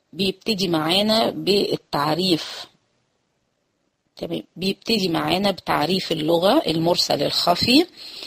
بيبتدي معانا بالتعريف تمام بيبتدي معانا بتعريف اللغة المرسل الخفي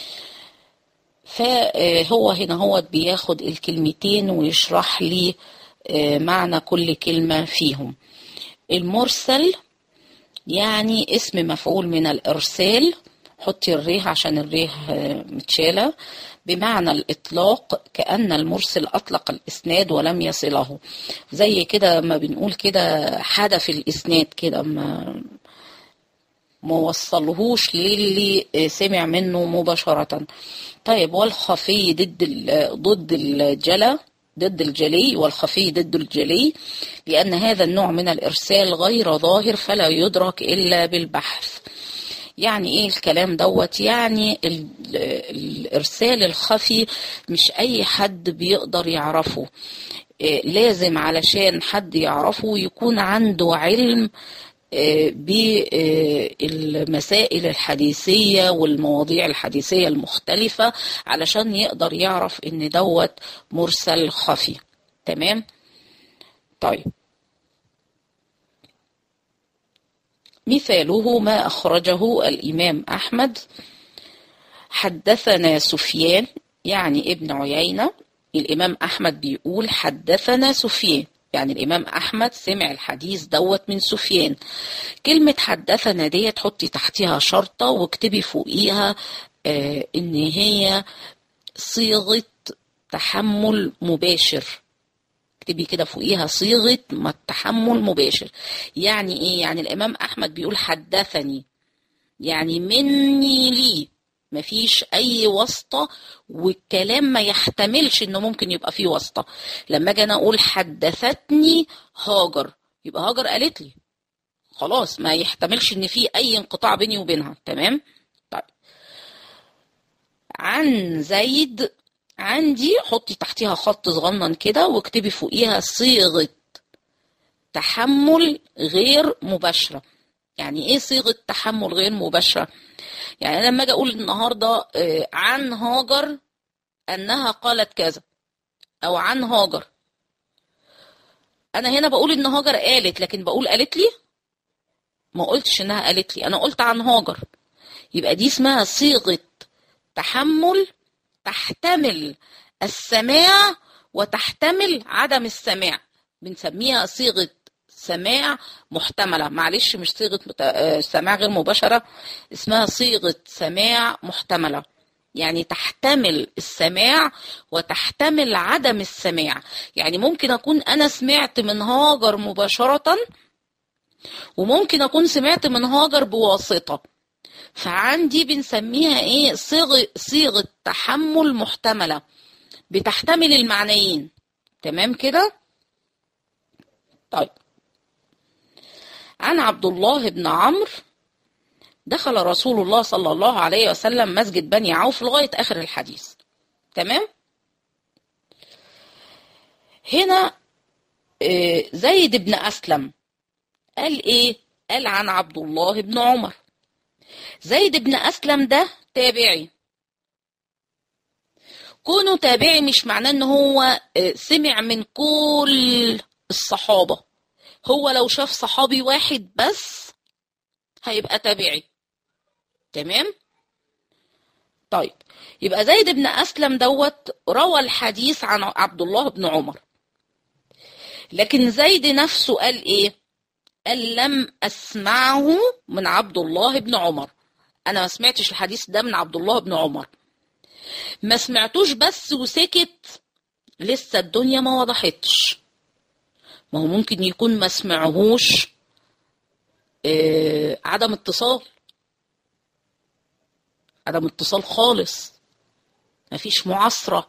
فهو هنا هو بياخد الكلمتين ويشرح لي معنى كل كلمة فيهم المرسل يعني اسم مفعول من الإرسال حطي الريه عشان الريه متشالة بمعنى الإطلاق كأن المرسل أطلق الإسناد ولم يصله زي كده ما بنقول كده حدف الإسناد كده ما ما وصلهوش للي سمع منه مباشرة طيب والخفي ضد ضد الجلى ضد الجلي والخفي ضد الجلي لأن هذا النوع من الإرسال غير ظاهر فلا يدرك إلا بالبحث يعني ايه الكلام دوت يعني الارسال الخفي مش اي حد بيقدر يعرفه لازم علشان حد يعرفه يكون عنده علم بالمسائل الحديثية والمواضيع الحديثية المختلفة علشان يقدر يعرف ان دوت مرسل خفي تمام طيب مثاله ما أخرجه الإمام أحمد حدثنا سفيان يعني ابن عيينة الإمام أحمد بيقول حدثنا سفيان يعني الإمام أحمد سمع الحديث دوت من سفيان كلمة حدثنا دي تحطي تحتها شرطة واكتبي فوقيها آه إن هي صيغة تحمل مباشر اكتبي كده فوقيها صيغة ما التحمل مباشر يعني ايه يعني الامام احمد بيقول حدثني يعني مني لي مفيش اي واسطة والكلام ما يحتملش انه ممكن يبقى فيه واسطة لما اجي انا اقول حدثتني هاجر يبقى هاجر قالت لي خلاص ما يحتملش ان في اي انقطاع بيني وبينها تمام طيب عن زيد عندي حطي تحتيها خط صغنن كده واكتبي فوقيها صيغة تحمل غير مباشرة يعني ايه صيغة تحمل غير مباشرة يعني أنا لما اجي اقول النهاردة عن هاجر انها قالت كذا او عن هاجر انا هنا بقول ان هاجر قالت لكن بقول قالت لي ما قلتش انها قالت لي انا قلت عن هاجر يبقى دي اسمها صيغة تحمل تحتمل السماع وتحتمل عدم السماع بنسميها صيغة سماع محتملة معلش مش صيغة سماع غير مباشرة اسمها صيغة سماع محتملة يعني تحتمل السماع وتحتمل عدم السماع يعني ممكن أكون أنا سمعت من هاجر مباشرة وممكن أكون سمعت من هاجر بواسطة فعندي بنسميها ايه صيغه صيغه تحمل محتمله بتحتمل المعنيين تمام كده طيب عن عبد الله بن عمرو دخل رسول الله صلى الله عليه وسلم مسجد بني عوف لغايه اخر الحديث تمام هنا زيد بن اسلم قال ايه قال عن عبد الله بن عمر زيد بن أسلم ده تابعي كونه تابعي مش معناه ان هو سمع من كل الصحابة هو لو شاف صحابي واحد بس هيبقى تابعي تمام طيب يبقى زيد بن أسلم دوت روى الحديث عن عبد الله بن عمر لكن زيد نفسه قال ايه قال لم أسمعه من عبد الله بن عمر أنا ما سمعتش الحديث ده من عبد الله بن عمر ما سمعتوش بس وسكت لسه الدنيا ما وضحتش ما هو ممكن يكون ما سمعهوش آه عدم اتصال عدم اتصال خالص مفيش معاصرة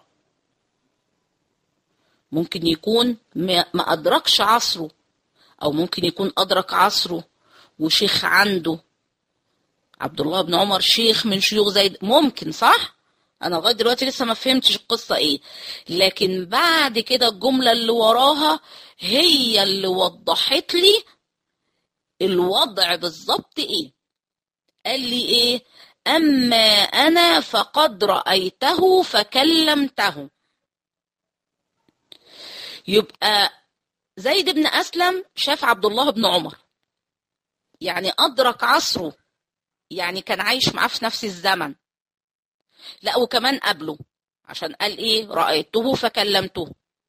ممكن يكون ما أدركش عصره أو ممكن يكون أدرك عصره وشيخ عنده عبد الله بن عمر شيخ من شيوخ زيد ممكن صح؟ أنا لغاية دلوقتي لسه ما فهمتش القصة إيه لكن بعد كده الجملة اللي وراها هي اللي وضحت لي الوضع بالظبط إيه قال لي إيه أما أنا فقد رأيته فكلمته يبقى زيد بن أسلم شاف عبد الله بن عمر يعني أدرك عصره يعني كان عايش معاه في نفس الزمن لا وكمان قبله عشان قال ايه رأيته فكلمته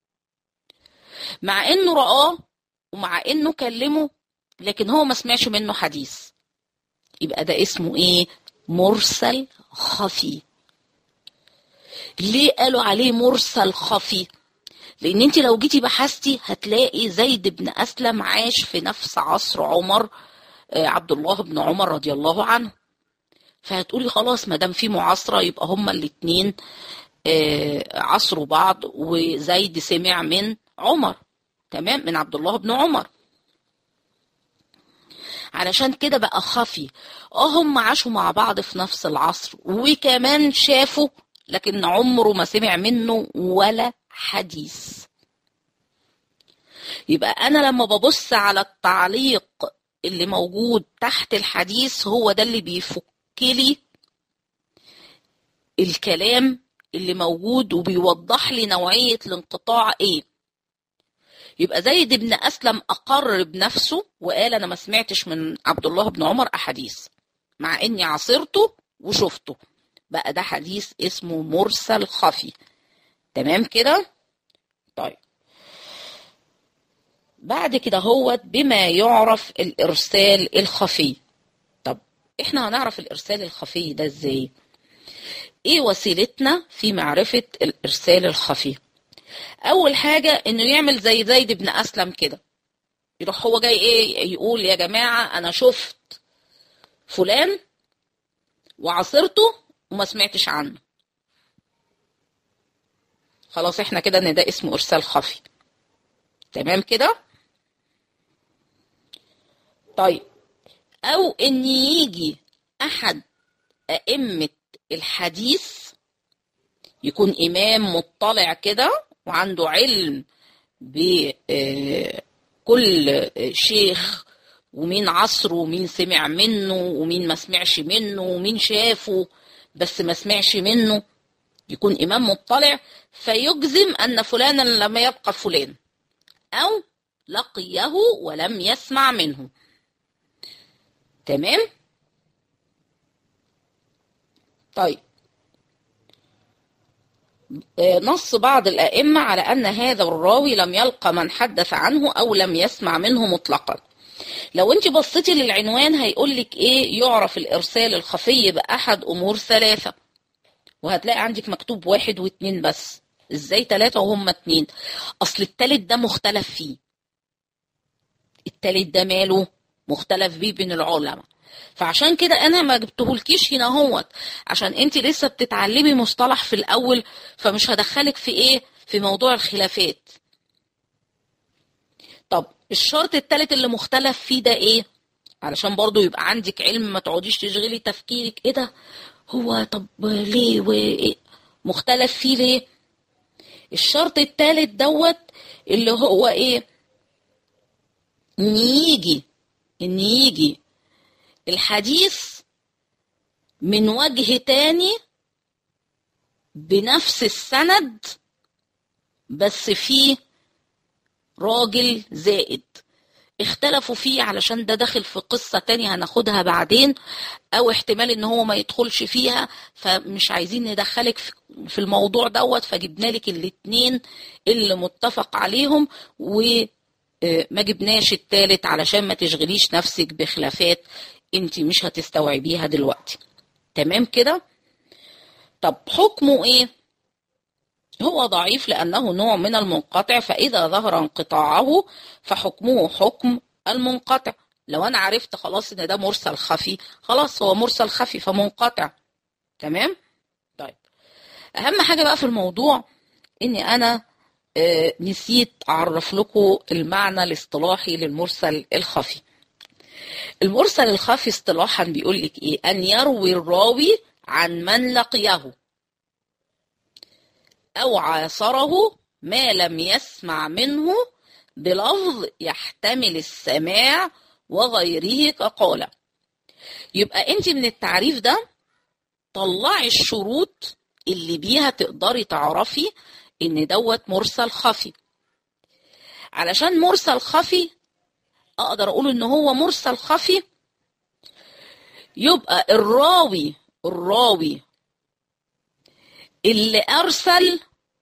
مع انه رآه ومع انه كلمه لكن هو ما سمعش منه حديث يبقى ده اسمه ايه مرسل خفي ليه قالوا عليه مرسل خفي لان انت لو جيتي بحثتي هتلاقي زيد بن اسلم عاش في نفس عصر عمر عبد الله بن عمر رضي الله عنه فهتقولي خلاص ما دام في معاصره يبقى هما الاثنين عصروا بعض وزيد سمع من عمر تمام من عبد الله بن عمر علشان كده بقى خفي اه هم عاشوا مع بعض في نفس العصر وكمان شافوا لكن عمره ما سمع منه ولا حديث يبقى انا لما ببص على التعليق اللي موجود تحت الحديث هو ده اللي بيفك لي الكلام اللي موجود وبيوضح لي نوعية الانقطاع ايه يبقى زيد بن أسلم أقر بنفسه وقال أنا ما سمعتش من عبد الله بن عمر أحاديث مع إني عاصرته وشفته بقى ده حديث اسمه مرسل خفي تمام كده طيب بعد كده هو بما يعرف الإرسال الخفي طب إحنا هنعرف الإرسال الخفي ده إزاي إيه وسيلتنا في معرفة الإرسال الخفي اول حاجه انه يعمل زي زيد بن اسلم كده يروح هو جاي ايه يقول يا جماعه انا شفت فلان وعاصرته وما سمعتش عنه خلاص احنا كده ان ده اسمه ارسال خفي تمام كده طيب او ان يجي احد ائمه الحديث يكون امام مطلع كده وعنده علم بكل شيخ ومين عصره ومين سمع منه ومين ما سمعش منه ومين شافه بس ما سمعش منه يكون إمام مطلع فيجزم أن فلانا لم يبقى فلان أو لقيه ولم يسمع منه تمام طيب نص بعض الأئمة على أن هذا الراوي لم يلقى من حدث عنه أو لم يسمع منه مطلقا لو انت بصيتي للعنوان هيقول لك ايه يعرف الارسال الخفي باحد امور ثلاثه وهتلاقي عندك مكتوب واحد واثنين بس ازاي ثلاثه وهم اتنين اصل التالت ده مختلف فيه التالت ده ماله مختلف فيه بين العلماء فعشان كده انا ما جبتهولكيش هنا اهوت عشان انت لسه بتتعلمي مصطلح في الاول فمش هدخلك في ايه في موضوع الخلافات طب الشرط الثالث اللي مختلف فيه ده ايه علشان برضو يبقى عندك علم ما تقعديش تشغلي تفكيرك ايه ده هو طب ليه وايه مختلف فيه ليه الشرط الثالث دوت اللي هو ايه ان يجي ان يجي الحديث من وجه تاني بنفس السند بس فيه راجل زائد اختلفوا فيه علشان ده داخل في قصة تانية هناخدها بعدين او احتمال ان هو ما يدخلش فيها فمش عايزين ندخلك في الموضوع دوت فجبنا لك الاتنين اللي متفق عليهم وما جبناش التالت علشان ما تشغليش نفسك بخلافات انت مش هتستوعبيها دلوقتي تمام كده طب حكمه ايه هو ضعيف لأنه نوع من المنقطع فإذا ظهر انقطاعه فحكمه حكم المنقطع لو أنا عرفت خلاص إن ده مرسل خفي خلاص هو مرسل خفي فمنقطع تمام طيب أهم حاجة بقى في الموضوع إني أنا آه نسيت أعرف لكم المعنى الاصطلاحي للمرسل الخفي المرسل الخفي اصطلاحا بيقول لك إيه أن يروي الراوي عن من لقيه أو عاصره ما لم يسمع منه بلفظ يحتمل السماع وغيره كقال يبقى انت من التعريف ده طلعي الشروط اللي بيها تقدري تعرفي ان دوت مرسل خفي علشان مرسل خفي اقدر اقول ان هو مرسل خفي يبقى الراوي الراوي اللي ارسل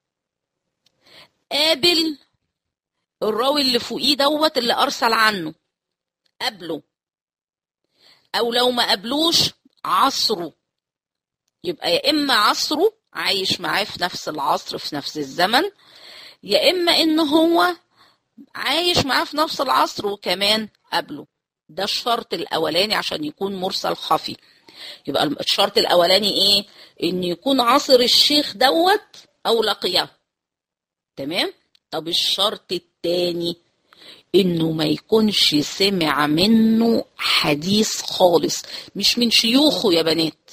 قابل الراوي اللي فوقيه دوت اللي ارسل عنه قابله او لو ما قابلوش عصره يبقى يا اما عصره عايش معاه في نفس العصر في نفس الزمن يا اما ان هو عايش معاه في نفس العصر وكمان قبله ده الشرط الاولاني عشان يكون مرسل خفي يبقى الشرط الاولاني ايه ان يكون عصر الشيخ دوت او لقيه تمام طب الشرط التاني انه ما يكونش سمع منه حديث خالص مش من شيوخه يا بنات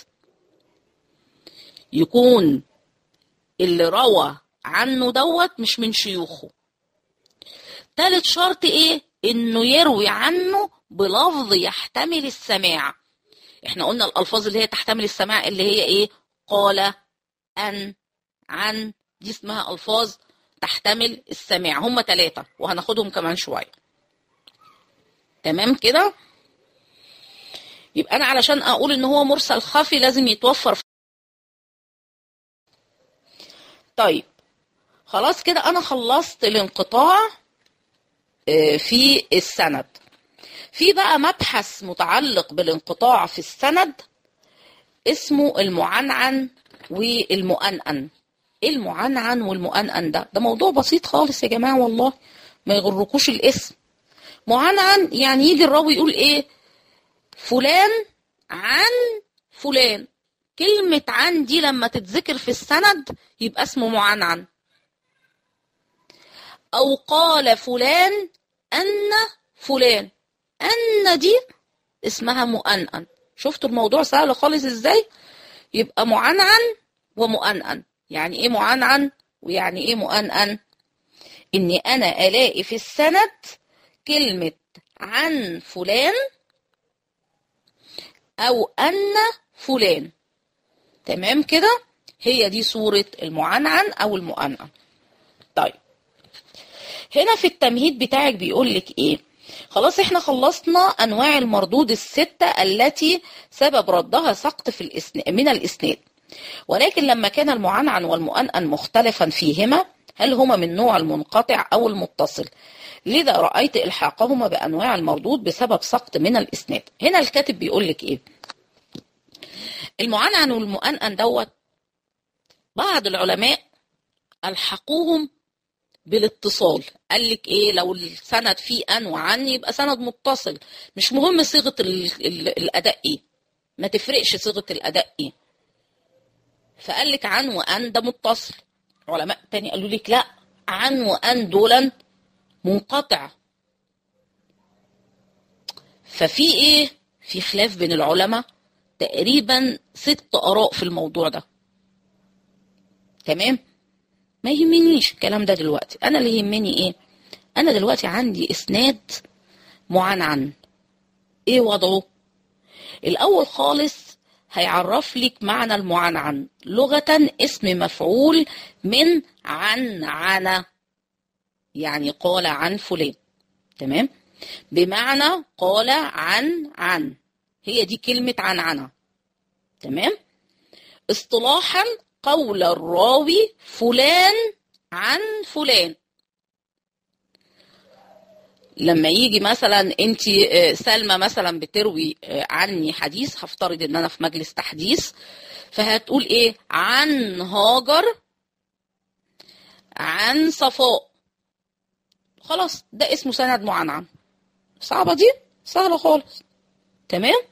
يكون اللي روى عنه دوت مش من شيوخه تالت شرط ايه انه يروي عنه بلفظ يحتمل السماع احنا قلنا الالفاظ اللي هي تحتمل السماع اللي هي ايه قال ان عن دي اسمها الفاظ تحتمل السماع هم ثلاثة وهناخدهم كمان شوية تمام كده يبقى انا علشان اقول ان هو مرسل خفي لازم يتوفر طيب خلاص كده انا خلصت الانقطاع في السند في بقى مبحث متعلق بالانقطاع في السند اسمه المعنعن والمؤنن ايه المعنعن والمؤنن ده ده موضوع بسيط خالص يا جماعه والله ما يغركوش الاسم معنعن يعني يجي الراوي يقول ايه فلان عن فلان كلمة عن دي لما تتذكر في السند يبقى اسمه معنعن أو قال فلان أن فلان أن دي اسمها مؤنن شفتوا الموضوع سهل خالص ازاي يبقى معنعن ومؤنن يعني ايه معنعن ويعني ايه مؤنن اني انا الاقي في السند كلمة عن فلان او ان فلان تمام كده هي دي صورة المعنعن او المؤنن طيب هنا في التمهيد بتاعك بيقول لك ايه خلاص احنا خلصنا انواع المردود الستة التي سبب ردها سقط في الاسن... من الاسناد ولكن لما كان المعنعن والمؤنن مختلفا فيهما هل هما من نوع المنقطع او المتصل لذا رأيت إلحاقهما بأنواع المردود بسبب سقط من الإسناد هنا الكاتب بيقول لك إيه المعنعن والمؤنن دوت بعض العلماء ألحقوهم بالاتصال قال لك ايه لو السند فيه ان وعن يبقى سند متصل مش مهم صيغه ال ال الاداء ايه ما تفرقش صيغه الاداء ايه فقال لك عن وان ده متصل علماء تاني قالوا لك لا عن وان دولا منقطع ففي ايه في خلاف بين العلماء تقريبا ست اراء في الموضوع ده تمام ما يهمنيش الكلام ده دلوقتي انا اللي يهمني ايه انا دلوقتي عندي اسناد معنعن ايه وضعه الاول خالص هيعرف لك معنى المعنعن لغة اسم مفعول من عن عنا يعني قال عن فلان تمام بمعنى قال عن عن هي دي كلمة عن عنا تمام اصطلاحا قول الراوي فلان عن فلان لما يجي مثلا انت سلمى مثلا بتروي عني حديث هفترض ان انا في مجلس تحديث فهتقول ايه عن هاجر عن صفاء خلاص ده اسمه سند معنعن صعبة دي سهلة خالص تمام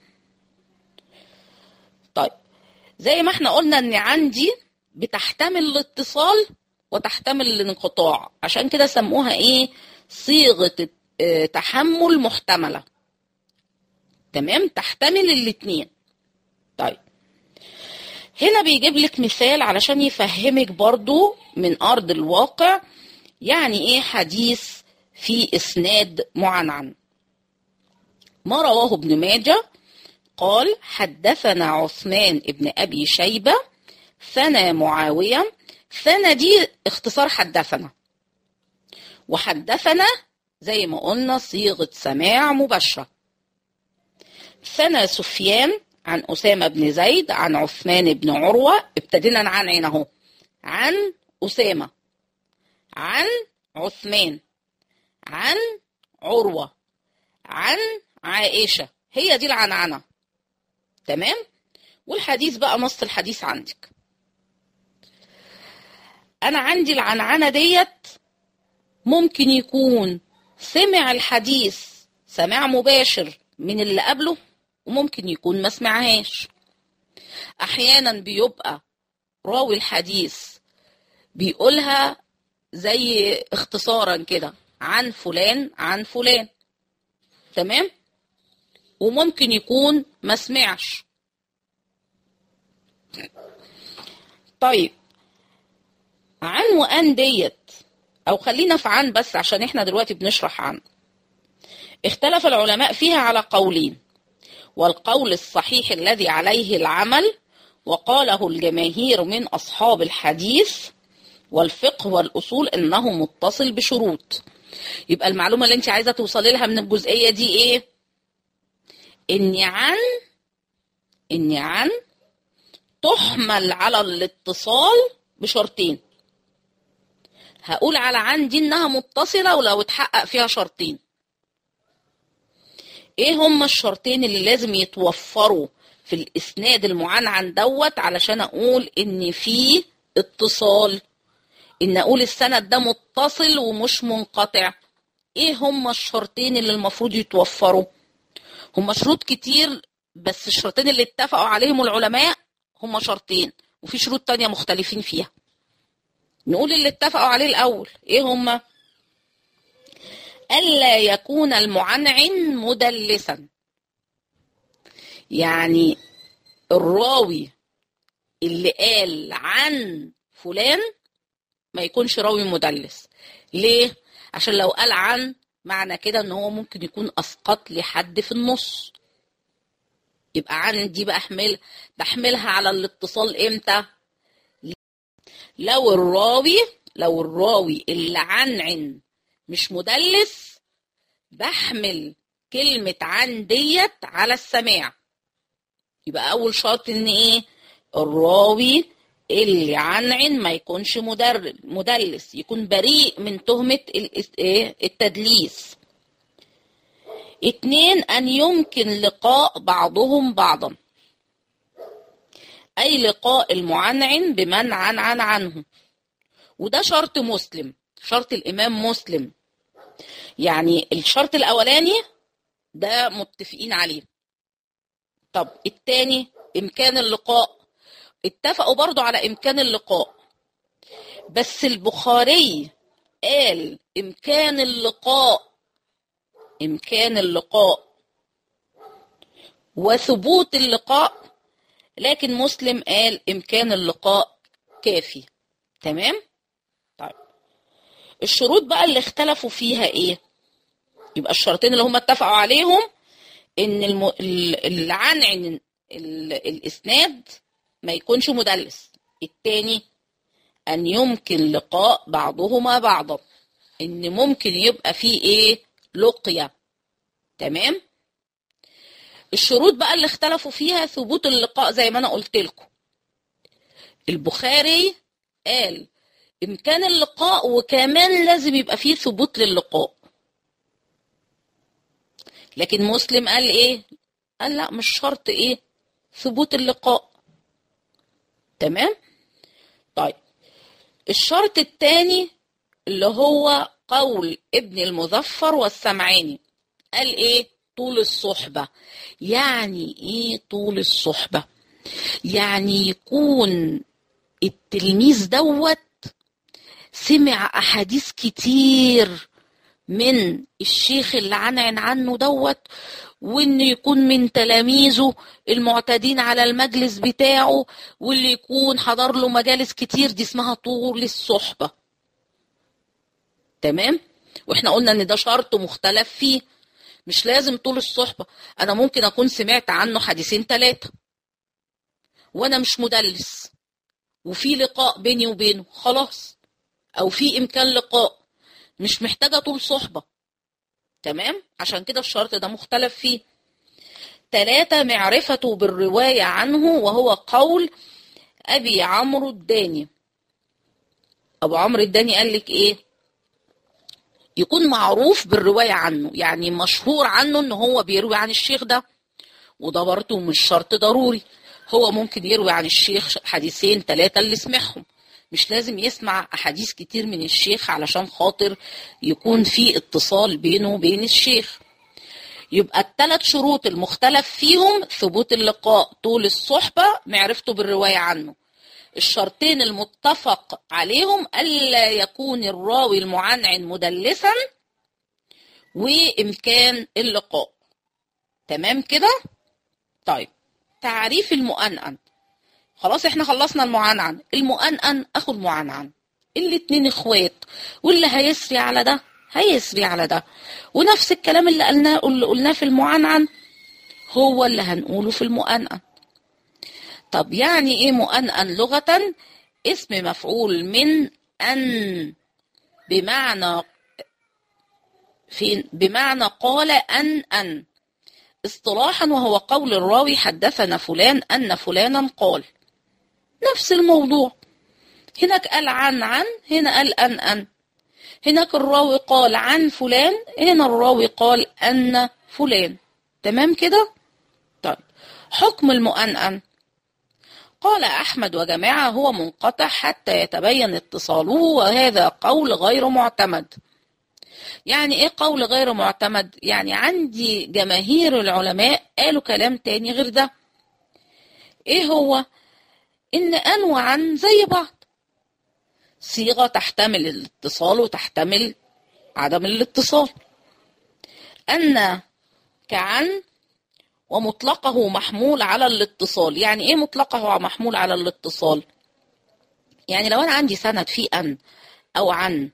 طيب زي ما احنا قلنا ان عندي بتحتمل الاتصال وتحتمل الانقطاع عشان كده سموها ايه صيغة تحمل محتملة تمام تحتمل الاتنين طيب هنا بيجيب لك مثال علشان يفهمك برضو من أرض الواقع يعني ايه حديث في إسناد معنعن ما رواه ابن ماجه قال حدثنا عثمان ابن أبي شيبة ثنى معاوية ثنى دي اختصار حدثنا وحدثنا زي ما قلنا صيغة سماع مباشرة ثنى سفيان عن أسامة بن زيد عن عثمان بن عروة ابتدينا نعنعن اهو عن أسامة عن عثمان عن عروة عن عائشة هي دي العنعنة تمام والحديث بقى نص الحديث عندك أنا عندي العنعنة ديت ممكن يكون سمع الحديث سماع مباشر من اللي قبله وممكن يكون ما سمعهاش احيانا بيبقى راوي الحديث بيقولها زي اختصارا كده عن فلان عن فلان تمام وممكن يكون ما سمعش طيب عن وان ديت او خلينا في عن بس عشان احنا دلوقتي بنشرح عن اختلف العلماء فيها على قولين والقول الصحيح الذي عليه العمل وقاله الجماهير من أصحاب الحديث والفقه والأصول إنه متصل بشروط يبقى المعلومة اللي انت عايزة توصلي لها من الجزئية دي ايه إني عن إني عن تحمل على الاتصال بشرطين هقول على عن دي إنها متصلة ولو اتحقق فيها شرطين ايه هما الشرطين اللي لازم يتوفروا في الاسناد المعنعن دوت علشان اقول ان في اتصال ان اقول السند ده متصل ومش منقطع ايه هما الشرطين اللي المفروض يتوفروا هما شروط كتير بس الشرطين اللي اتفقوا عليهم العلماء هما شرطين وفي شروط تانية مختلفين فيها نقول اللي اتفقوا عليه الاول ايه هما ألا يكون المعنعن مدلسا يعني الراوي اللي قال عن فلان ما يكونش راوي مدلس ليه عشان لو قال عن معنى كده ان هو ممكن يكون اسقط لي حد في النص يبقى عن دي بحمل بحملها على الاتصال امتى لو الراوي لو الراوي اللي عنعن مش مدلس بحمل كلمة عن ديت على السماع يبقى أول شرط إن إيه الراوي اللي عنعن ما يكونش مدر مدلس يكون بريء من تهمة التدليس اتنين أن يمكن لقاء بعضهم بعضا أي لقاء المعنعن بمن عنعن عنه وده شرط مسلم شرط الإمام مسلم يعني الشرط الأولاني ده متفقين عليه طب التاني إمكان اللقاء اتفقوا برضو على إمكان اللقاء بس البخاري قال إمكان اللقاء إمكان اللقاء وثبوت اللقاء لكن مسلم قال إمكان اللقاء كافي تمام طيب الشروط بقى اللي اختلفوا فيها ايه يبقى الشرطين اللي هم اتفقوا عليهم ان الم... العنعن ال... الاسناد ما يكونش مدلس التاني ان يمكن لقاء بعضهما بعضا ان ممكن يبقى فيه ايه لقيا تمام الشروط بقى اللي اختلفوا فيها ثبوت اللقاء زي ما انا قلت لكم البخاري قال امكان اللقاء وكمان لازم يبقى فيه ثبوت للقاء لكن مسلم قال ايه قال لا مش شرط ايه ثبوت اللقاء تمام طيب الشرط الثاني اللي هو قول ابن المظفر والسمعاني قال ايه طول الصحبة يعني ايه طول الصحبة يعني يكون التلميذ دوت سمع احاديث كتير من الشيخ اللي عنعن عنه دوت وان يكون من تلاميذه المعتادين على المجلس بتاعه واللي يكون حضر له مجالس كتير دي اسمها طول الصحبة تمام واحنا قلنا ان ده شرط مختلف فيه مش لازم طول الصحبة انا ممكن اكون سمعت عنه حديثين ثلاثة وانا مش مدلس وفي لقاء بيني وبينه خلاص او في امكان لقاء مش محتاجة طول صحبة تمام عشان كده الشرط ده مختلف فيه ثلاثة معرفته بالرواية عنه وهو قول أبي عمرو الداني أبو عمرو الداني قال لك إيه يكون معروف بالرواية عنه يعني مشهور عنه إن هو بيروي عن الشيخ ده وده برضه مش شرط ضروري هو ممكن يروي عن الشيخ حديثين ثلاثة اللي سمعهم مش لازم يسمع أحاديث كتير من الشيخ علشان خاطر يكون في اتصال بينه وبين الشيخ يبقى الثلاث شروط المختلف فيهم ثبوت اللقاء طول الصحبة معرفته بالرواية عنه الشرطين المتفق عليهم ألا يكون الراوي المعنعن مدلسا وإمكان اللقاء تمام كده طيب تعريف المؤنن خلاص احنا خلصنا المعنعن المؤنن اخو المعنعن الاتنين اخوات واللي هيسري على ده هيسري على ده ونفس الكلام اللي قلناه اللي قلناه في المعنعن هو اللي هنقوله في المؤنن طب يعني ايه مؤنن لغة اسم مفعول من ان بمعنى في بمعنى قال ان ان اصطلاحا وهو قول الراوي حدثنا فلان ان فلانا قال نفس الموضوع هناك قال عن عن هنا قال ان ان هناك الراوي قال عن فلان هنا الراوي قال ان فلان تمام كده طيب حكم المؤنن قال أحمد وجماعة هو منقطع حتى يتبين اتصاله وهذا قول غير معتمد يعني ايه قول غير معتمد يعني عندي جماهير العلماء قالوا كلام تاني غير ده ايه هو ان ان وعن زي بعض صيغة تحتمل الاتصال وتحتمل عدم الاتصال ان كعن ومطلقه محمول على الاتصال يعني ايه مطلقه محمول على الاتصال يعني لو انا عندي سند فيه ان او عن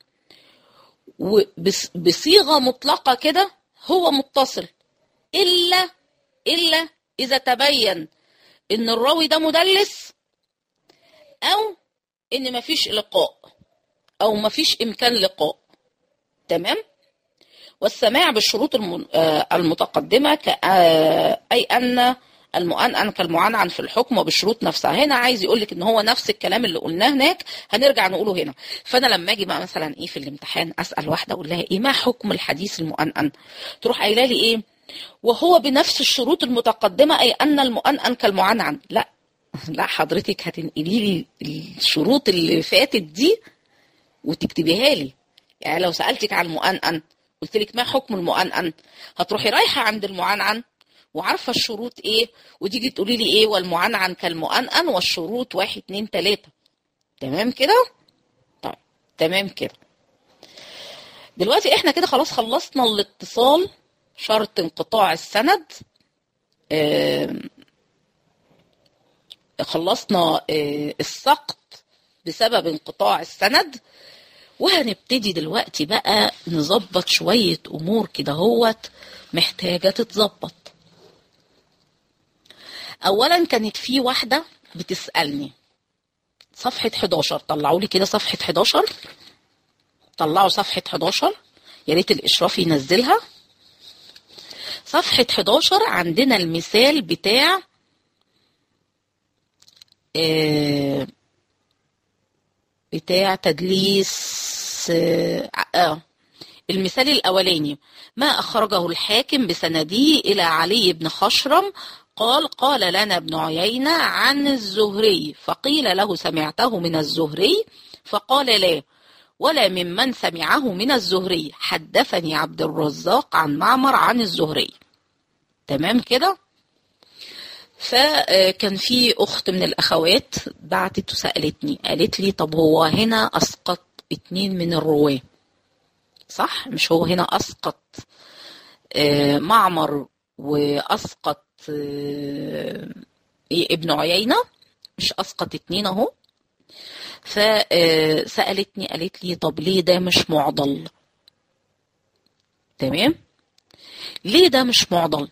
وبصيغه مطلقه كده هو متصل الا الا اذا تبين ان الراوي ده مدلس او ان مفيش لقاء او مفيش امكان لقاء تمام والسماع بالشروط المتقدمة أي أن المؤنن كالمعنعن في الحكم وبالشروط نفسها هنا عايز يقول لك ان هو نفس الكلام اللي قلناه هناك هنرجع نقوله هنا فانا لما اجي بقى مثلا ايه في الامتحان اسال واحده اقول لها ايه ما حكم الحديث المؤنن تروح قايله لي ايه وهو بنفس الشروط المتقدمه اي ان المؤنن كالمعنعن لا لا حضرتك هتنقلي لي الشروط اللي فاتت دي وتكتبيها لي يعني لو سالتك عن المؤنن قلت لك ما حكم المؤنن هتروحي رايحه عند المعنعن وعارفه الشروط ايه وتيجي تقولي لي ايه والمعنعن كالمؤنن والشروط واحد اتنين تلاته تمام كده طيب تمام كده دلوقتي احنا كده خلاص خلصنا الاتصال شرط انقطاع السند اه خلصنا اه السقط بسبب انقطاع السند وهنبتدي دلوقتي بقى نظبط شوية أمور كده هوت محتاجة تتظبط أولا كانت في واحدة بتسألني صفحة 11 طلعوا لي كده صفحة 11 طلعوا صفحة 11 يا ريت الإشراف ينزلها صفحة 11 عندنا المثال بتاع آه بتاع تدليس آه المثال الأولاني ما أخرجه الحاكم بسنده إلى علي بن خشرم قال قال لنا ابن عيينة عن الزهري فقيل له سمعته من الزهري فقال لا ولا ممن سمعه من الزهري حدثني عبد الرزاق عن معمر عن الزهري تمام كده فكان في اخت من الاخوات بعتت وسالتني قالت لي طب هو هنا اسقط اتنين من الرواه صح مش هو هنا اسقط معمر واسقط ابن عيينه مش اسقط اتنين اهو فسالتني قالت لي طب ليه ده مش معضل تمام ليه ده مش معضل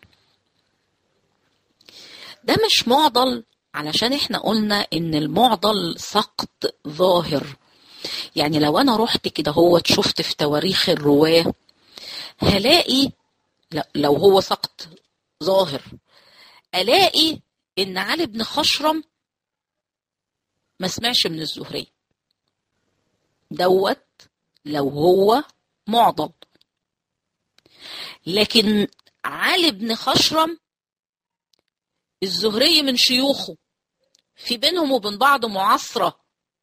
ده مش معضل علشان احنا قلنا ان المعضل سقط ظاهر يعني لو انا رحت كده هو شفت في تواريخ الرواه هلاقي لو هو سقط ظاهر الاقي ان علي بن خشرم ما سمعش من الزهري دوت لو هو معضل لكن علي بن خشرم الزهري من شيوخه في بينهم وبين بعض معاصرة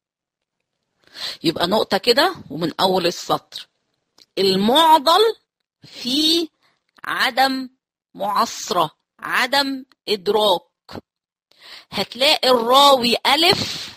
يبقى نقطة كده ومن أول السطر المعضل في عدم معاصرة عدم إدراك هتلاقي الراوي ألف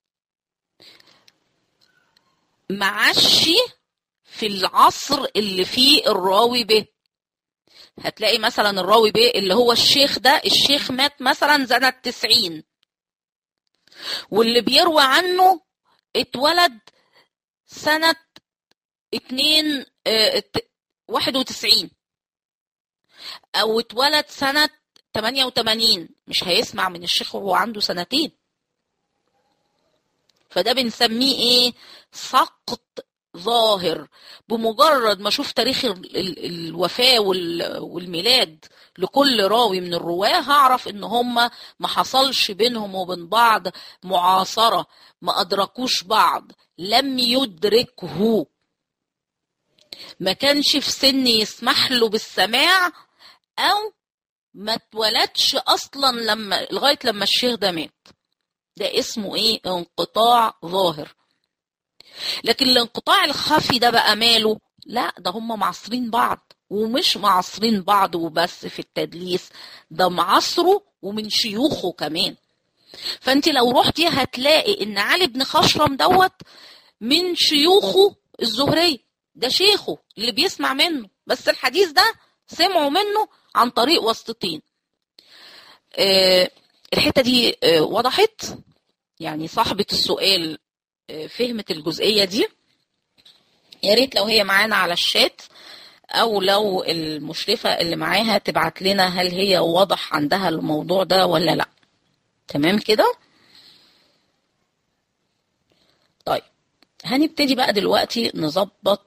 معشي في العصر اللي فيه الراوي ب هتلاقي مثلا الراوي ب اللي هو الشيخ ده الشيخ مات مثلا سنة تسعين واللي بيروى عنه اتولد سنة اتنين اه واحد وتسعين او اتولد سنة 88 مش هيسمع من الشيخ وهو عنده سنتين فده بنسميه ايه سقط ظاهر بمجرد ما اشوف تاريخ الوفاة والميلاد لكل راوي من الرواه هعرف ان هم ما حصلش بينهم وبين بعض معاصرة ما ادركوش بعض لم يدركه ما كانش في سن يسمح له بالسماع او ما اتولدش اصلا لما لغايه لما الشيخ ده مات ده اسمه ايه انقطاع ظاهر لكن الانقطاع الخفي ده بقى ماله لا ده هم معاصرين بعض ومش معاصرين بعض وبس في التدليس ده معاصره ومن شيوخه كمان فانت لو رحتي هتلاقي ان علي بن خشرم دوت من شيوخه الزهري ده شيخه اللي بيسمع منه بس الحديث ده سمعوا منه عن طريق واسطتين أه الحتة دي أه وضحت يعني صاحبة السؤال أه فهمت الجزئية دي يا ريت لو هي معانا على الشات او لو المشرفة اللي معاها تبعت لنا هل هي واضح عندها الموضوع ده ولا لا تمام كده طيب هنبتدي بقى دلوقتي نظبط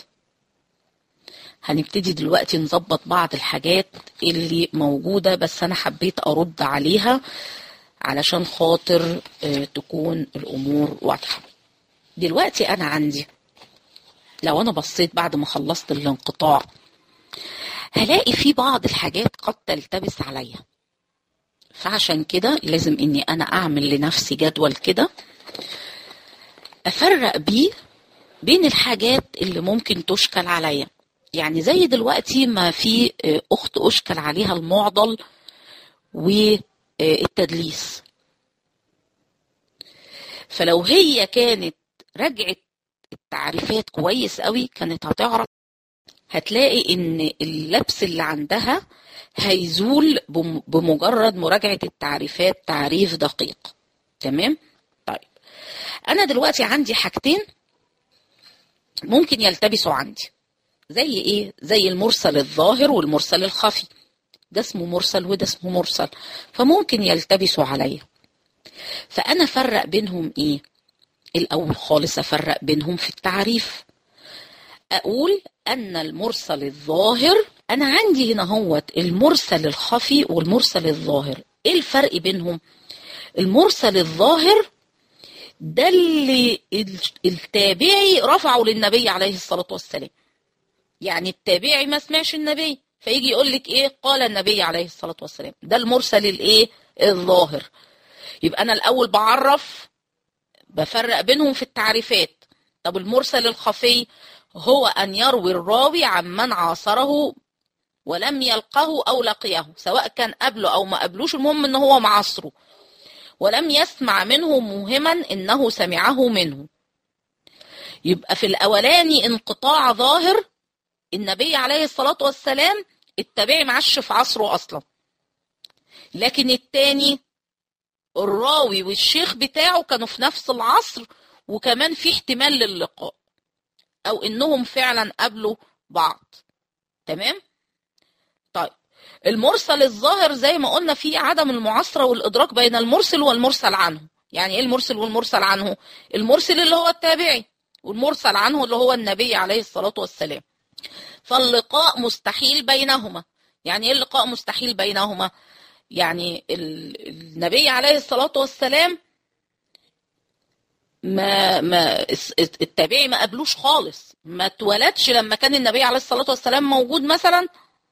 هنبتدي دلوقتي نظبط بعض الحاجات اللي موجودة بس أنا حبيت أرد عليها علشان خاطر تكون الأمور واضحة دلوقتي أنا عندي لو أنا بصيت بعد ما خلصت الانقطاع هلاقي في بعض الحاجات قد تلتبس عليا فعشان كده لازم اني انا اعمل لنفسي جدول كده افرق بيه بين الحاجات اللي ممكن تشكل عليا يعني زي دلوقتي ما في اخت اشكل عليها المعضل والتدليس فلو هي كانت رجعت التعريفات كويس قوي كانت هتعرف هتلاقي ان اللبس اللي عندها هيزول بمجرد مراجعة التعريفات تعريف دقيق تمام طيب انا دلوقتي عندي حاجتين ممكن يلتبسوا عندي زي ايه زي المرسل الظاهر والمرسل الخفي ده اسمه مرسل وده اسمه مرسل فممكن يلتبسوا عليا فانا افرق بينهم ايه الاول خالص افرق بينهم في التعريف اقول ان المرسل الظاهر انا عندي هنا هوت المرسل الخفي والمرسل الظاهر ايه الفرق بينهم المرسل الظاهر ده اللي التابعي رفعه للنبي عليه الصلاة والسلام يعني التابعي ما سمعش النبي فيجي يقول لك ايه قال النبي عليه الصلاة والسلام ده المرسل الايه الظاهر يبقى انا الاول بعرف بفرق بينهم في التعريفات طب المرسل الخفي هو أن يروي الراوي عن من عاصره ولم يلقه أو لقيه سواء كان قبله أو ما قبلوش المهم أنه هو معاصره ولم يسمع منه موهما إنه سمعه منه يبقى في الأولاني انقطاع ظاهر النبي عليه الصلاة والسلام التابعي معش في عصره أصلا لكن التاني الراوي والشيخ بتاعه كانوا في نفس العصر وكمان في احتمال للقاء او انهم فعلا قابلوا بعض تمام طيب المرسل الظاهر زي ما قلنا في عدم المعاصرة والإدراك بين المرسل والمرسل عنه يعني ايه المرسل والمرسل عنه المرسل اللي هو التابعي والمرسل عنه اللي هو النبي عليه الصلاة والسلام فاللقاء مستحيل بينهما يعني ايه اللقاء مستحيل بينهما يعني النبي عليه الصلاة والسلام ما ما التابعي ما قابلوش خالص ما اتولدش لما كان النبي عليه الصلاة والسلام موجود مثلا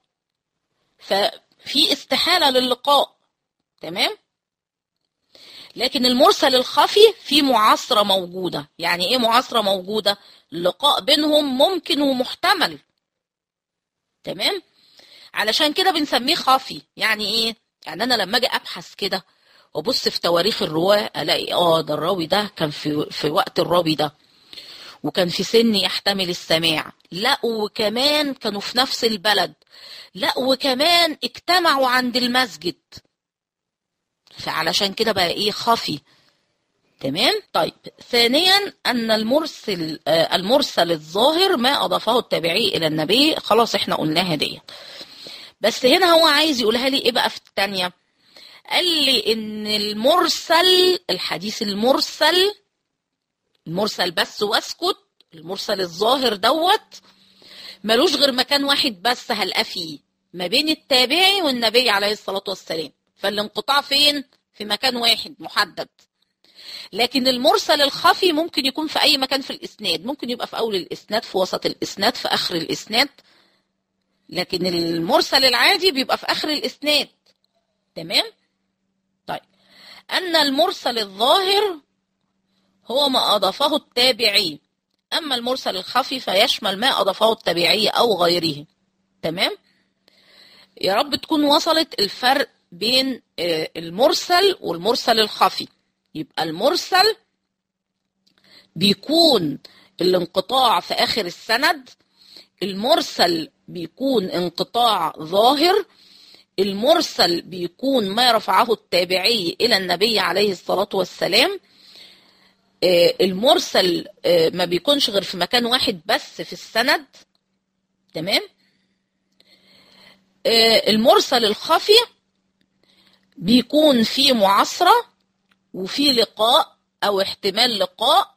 ففي استحالة للقاء تمام لكن المرسل الخفي في معاصرة موجودة يعني ايه معاصرة موجودة اللقاء بينهم ممكن ومحتمل تمام علشان كده بنسميه خفي يعني ايه يعني انا لما اجي ابحث كده وابص في تواريخ الرواه الاقي اه ده الراوي ده كان في في وقت الراوي ده وكان في سن يحتمل السماع لا وكمان كانوا في نفس البلد لا وكمان اجتمعوا عند المسجد فعلشان كده بقى ايه خفي تمام طيب ثانيا ان المرسل آه المرسل الظاهر ما اضافه التابعي الى النبي خلاص احنا قلناها ديت بس هنا هو عايز يقولها لي ايه بقى في الثانيه قال لي ان المرسل الحديث المرسل المرسل بس واسكت المرسل الظاهر دوت ملوش غير مكان واحد بس هلقاه فيه ما بين التابعي والنبي عليه الصلاة والسلام فالانقطاع فين في مكان واحد محدد لكن المرسل الخفي ممكن يكون في أي مكان في الإسناد ممكن يبقى في أول الإسناد في وسط الإسناد في آخر الإسناد لكن المرسل العادي بيبقى في آخر الإسناد تمام طيب أن المرسل الظاهر هو ما أضافه التابعي أما المرسل الخفي فيشمل ما أضافه التابعي أو غيره تمام يا رب تكون وصلت الفرق بين المرسل والمرسل الخفي يبقى المرسل بيكون الانقطاع في آخر السند المرسل بيكون انقطاع ظاهر المرسل بيكون ما رفعه التابعي إلى النبي عليه الصلاة والسلام المرسل ما بيكونش غير في مكان واحد بس في السند تمام المرسل الخفي بيكون في معاصرة وفي لقاء أو احتمال لقاء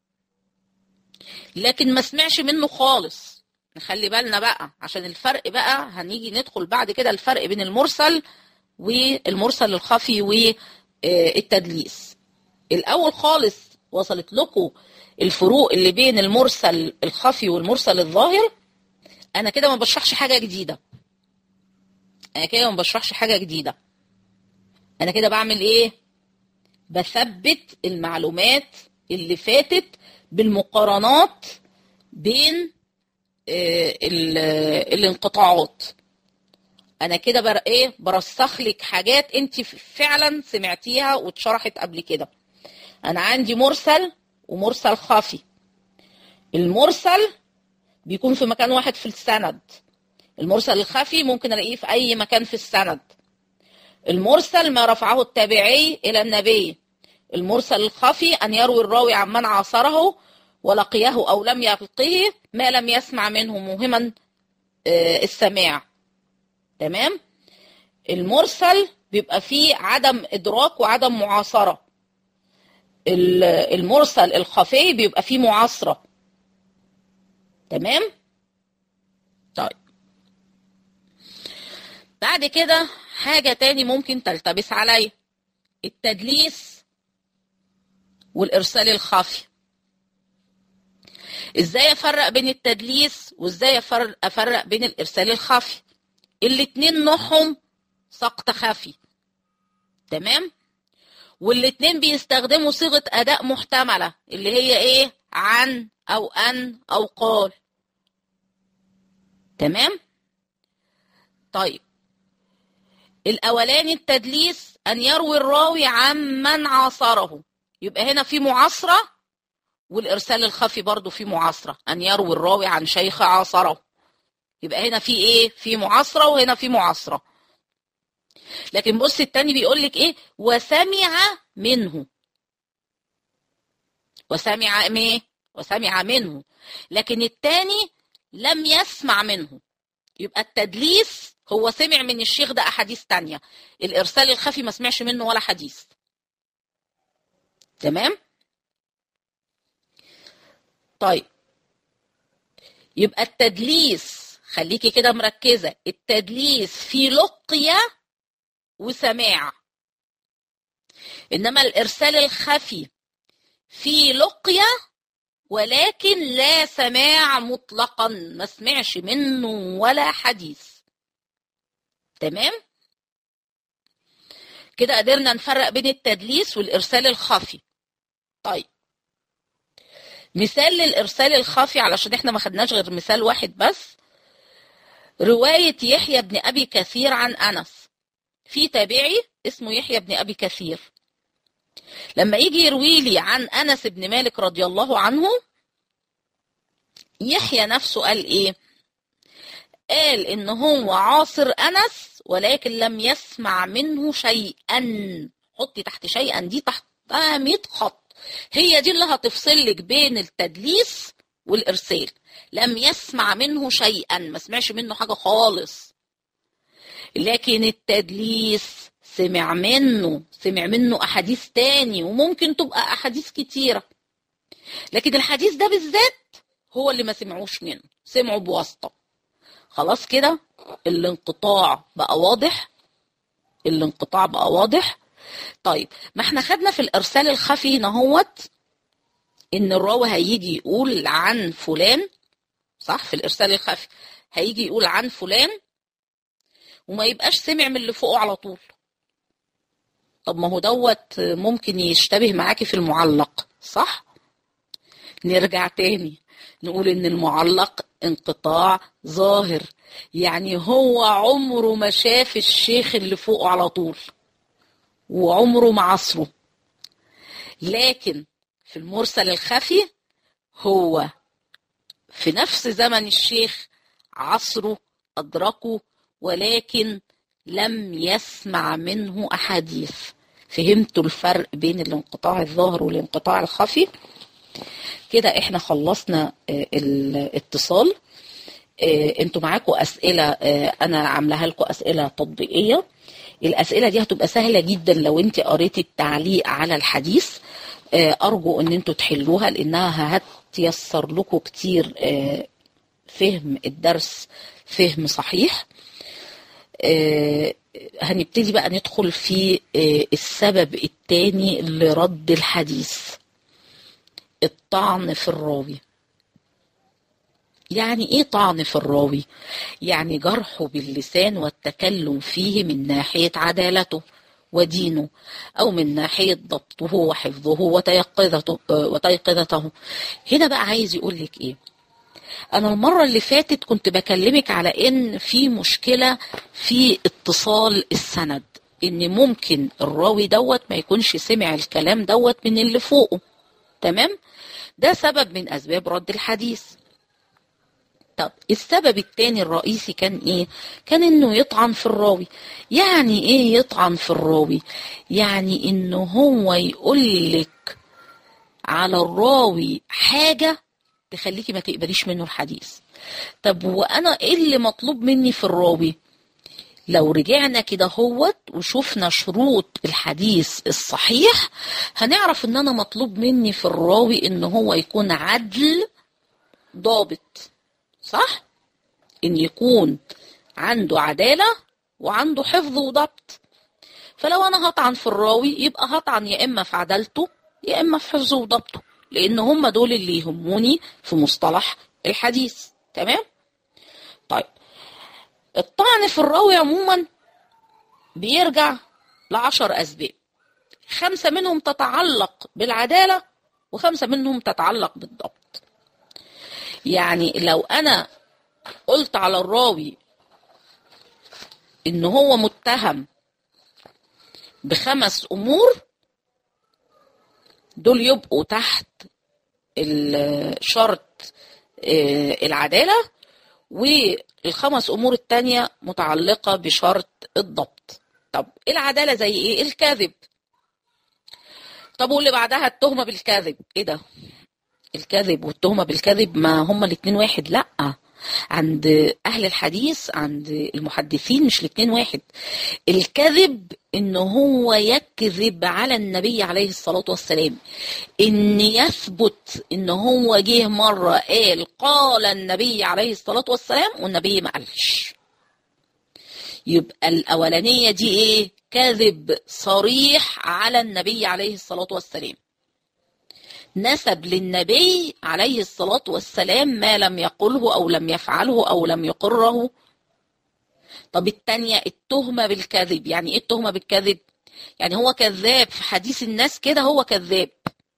لكن ما سمعش منه خالص نخلي بالنا بقى عشان الفرق بقى هنيجي ندخل بعد كده الفرق بين المرسل والمرسل الخفي والتدليس الأول خالص وصلت لكم الفروق اللي بين المرسل الخفي والمرسل الظاهر انا كده ما بشرحش حاجه جديده انا كده ما بشرحش حاجه جديده انا كده بعمل ايه بثبت المعلومات اللي فاتت بالمقارنات بين آه الانقطاعات انا كده بر ايه برسخ لك حاجات انت فعلا سمعتيها واتشرحت قبل كده انا عندي مرسل ومرسل خفي المرسل بيكون في مكان واحد في السند المرسل الخفي ممكن الاقيه في اي مكان في السند المرسل ما رفعه التابعي الى النبي المرسل الخفي ان يروي الراوي عن من عاصره ولقيه او لم يلقيه ما لم يسمع منه موهما السماع تمام المرسل بيبقى فيه عدم ادراك وعدم معاصره المرسل الخفي بيبقى فيه معاصرة تمام طيب بعد كده حاجة تاني ممكن تلتبس علي التدليس والإرسال الخفي ازاي افرق بين التدليس وازاي افرق, أفرق بين الإرسال الخفي الاتنين نوعهم سقط خفي تمام والاتنين بيستخدموا صيغة أداء محتملة اللي هي إيه عن أو أن أو قال تمام طيب الأولاني التدليس أن يروي الراوي عن من عاصره يبقى هنا في معاصرة والإرسال الخفي برضو في معاصرة أن يروي الراوي عن شيخ عاصره يبقى هنا في إيه في معاصرة وهنا في معاصرة لكن بص التاني بيقول لك ايه وسمع منه وسمع ايه وسمع منه لكن التاني لم يسمع منه يبقى التدليس هو سمع من الشيخ ده احاديث تانية الارسال الخفي ما سمعش منه ولا حديث تمام طيب يبقى التدليس خليكي كده مركزة التدليس في لقية وسماع إنما الإرسال الخفي في لقية ولكن لا سماع مطلقا ما سمعش منه ولا حديث تمام كده قدرنا نفرق بين التدليس والإرسال الخفي طيب مثال للإرسال الخفي علشان احنا ما خدناش غير مثال واحد بس رواية يحيى بن أبي كثير عن أنس في تابعي اسمه يحيى بن أبي كثير لما يجي يروي لي عن أنس بن مالك رضي الله عنه يحيى نفسه قال إيه قال إن هو عاصر أنس ولكن لم يسمع منه شيئا حطي تحت شيئا دي تحتها 100 خط هي دي اللي هتفصل لك بين التدليس والإرسال لم يسمع منه شيئا ما سمعش منه حاجة خالص لكن التدليس سمع منه سمع منه أحاديث تاني وممكن تبقى أحاديث كتيرة لكن الحديث ده بالذات هو اللي ما سمعوش منه سمعوا بواسطة خلاص كده الانقطاع بقى واضح الانقطاع بقى واضح طيب ما احنا خدنا في الارسال الخفي نهوت ان الراوي هيجي يقول عن فلان صح في الارسال الخفي هيجي يقول عن فلان وما يبقاش سمع من اللي فوقه على طول طب ما هو دوت ممكن يشتبه معاكي في المعلق صح نرجع تاني نقول ان المعلق انقطاع ظاهر يعني هو عمره ما شاف الشيخ اللي فوقه على طول وعمره ما عصره لكن في المرسل الخفي هو في نفس زمن الشيخ عصره أدركه ولكن لم يسمع منه أحاديث فهمتوا الفرق بين الانقطاع الظاهر والانقطاع الخفي كده احنا خلصنا الاتصال انتوا معاكم اسئله انا عاملاها لكم اسئله تطبيقيه الاسئله دي هتبقى سهله جدا لو انت قريتي التعليق على الحديث ارجو ان انتوا تحلوها لانها هتيسر لكم كتير فهم الدرس فهم صحيح هنبتدي بقى ندخل في السبب الثاني لرد الحديث الطعن في الراوي يعني ايه طعن في الراوي يعني جرحه باللسان والتكلم فيه من ناحية عدالته ودينه أو من ناحية ضبطه وحفظه وتيقظته, وتيقظته هنا بقى عايز يقول لك ايه أنا المرة اللي فاتت كنت بكلمك على إن في مشكلة في اتصال السند إن ممكن الراوي دوت ما يكونش سمع الكلام دوت من اللي فوقه تمام ده سبب من أسباب رد الحديث طب السبب التاني الرئيسي كان ايه كان انه يطعن في الراوي يعني ايه يطعن في الراوي يعني انه هو يقول لك على الراوي حاجة تخليكي ما تقبليش منه الحديث طب وانا ايه اللي مطلوب مني في الراوي لو رجعنا كده هوت وشفنا شروط الحديث الصحيح هنعرف ان انا مطلوب مني في الراوي ان هو يكون عدل ضابط صح ان يكون عنده عدالة وعنده حفظ وضبط فلو انا هطعن في الراوي يبقى هطعن يا اما في عدالته يا اما في حفظه وضبطه لان هم دول اللي يهموني في مصطلح الحديث تمام طيب الطعن في الراوي عموما بيرجع لعشر أسباب خمسة منهم تتعلق بالعدالة وخمسة منهم تتعلق بالضبط يعني لو أنا قلت على الراوي إن هو متهم بخمس أمور دول يبقوا تحت شرط العدالة والخمس امور التانية متعلقة بشرط الضبط طب العدالة زي ايه الكذب طب واللي بعدها التهمة بالكذب ايه ده الكذب والتهمة بالكذب ما هما الاتنين واحد لا عند اهل الحديث عند المحدثين مش الاتنين واحد الكذب ان هو يكذب على النبي عليه الصلاة والسلام ان يثبت ان هو جه مرة قال قال النبي عليه الصلاة والسلام والنبي ما قالش يبقى الاولانية دي ايه كذب صريح على النبي عليه الصلاة والسلام نسب للنبي عليه الصلاة والسلام ما لم يقله أو لم يفعله أو لم يقره طب التانية التهمة بالكذب يعني ايه التهمة بالكذب يعني هو كذاب في حديث الناس كده هو كذاب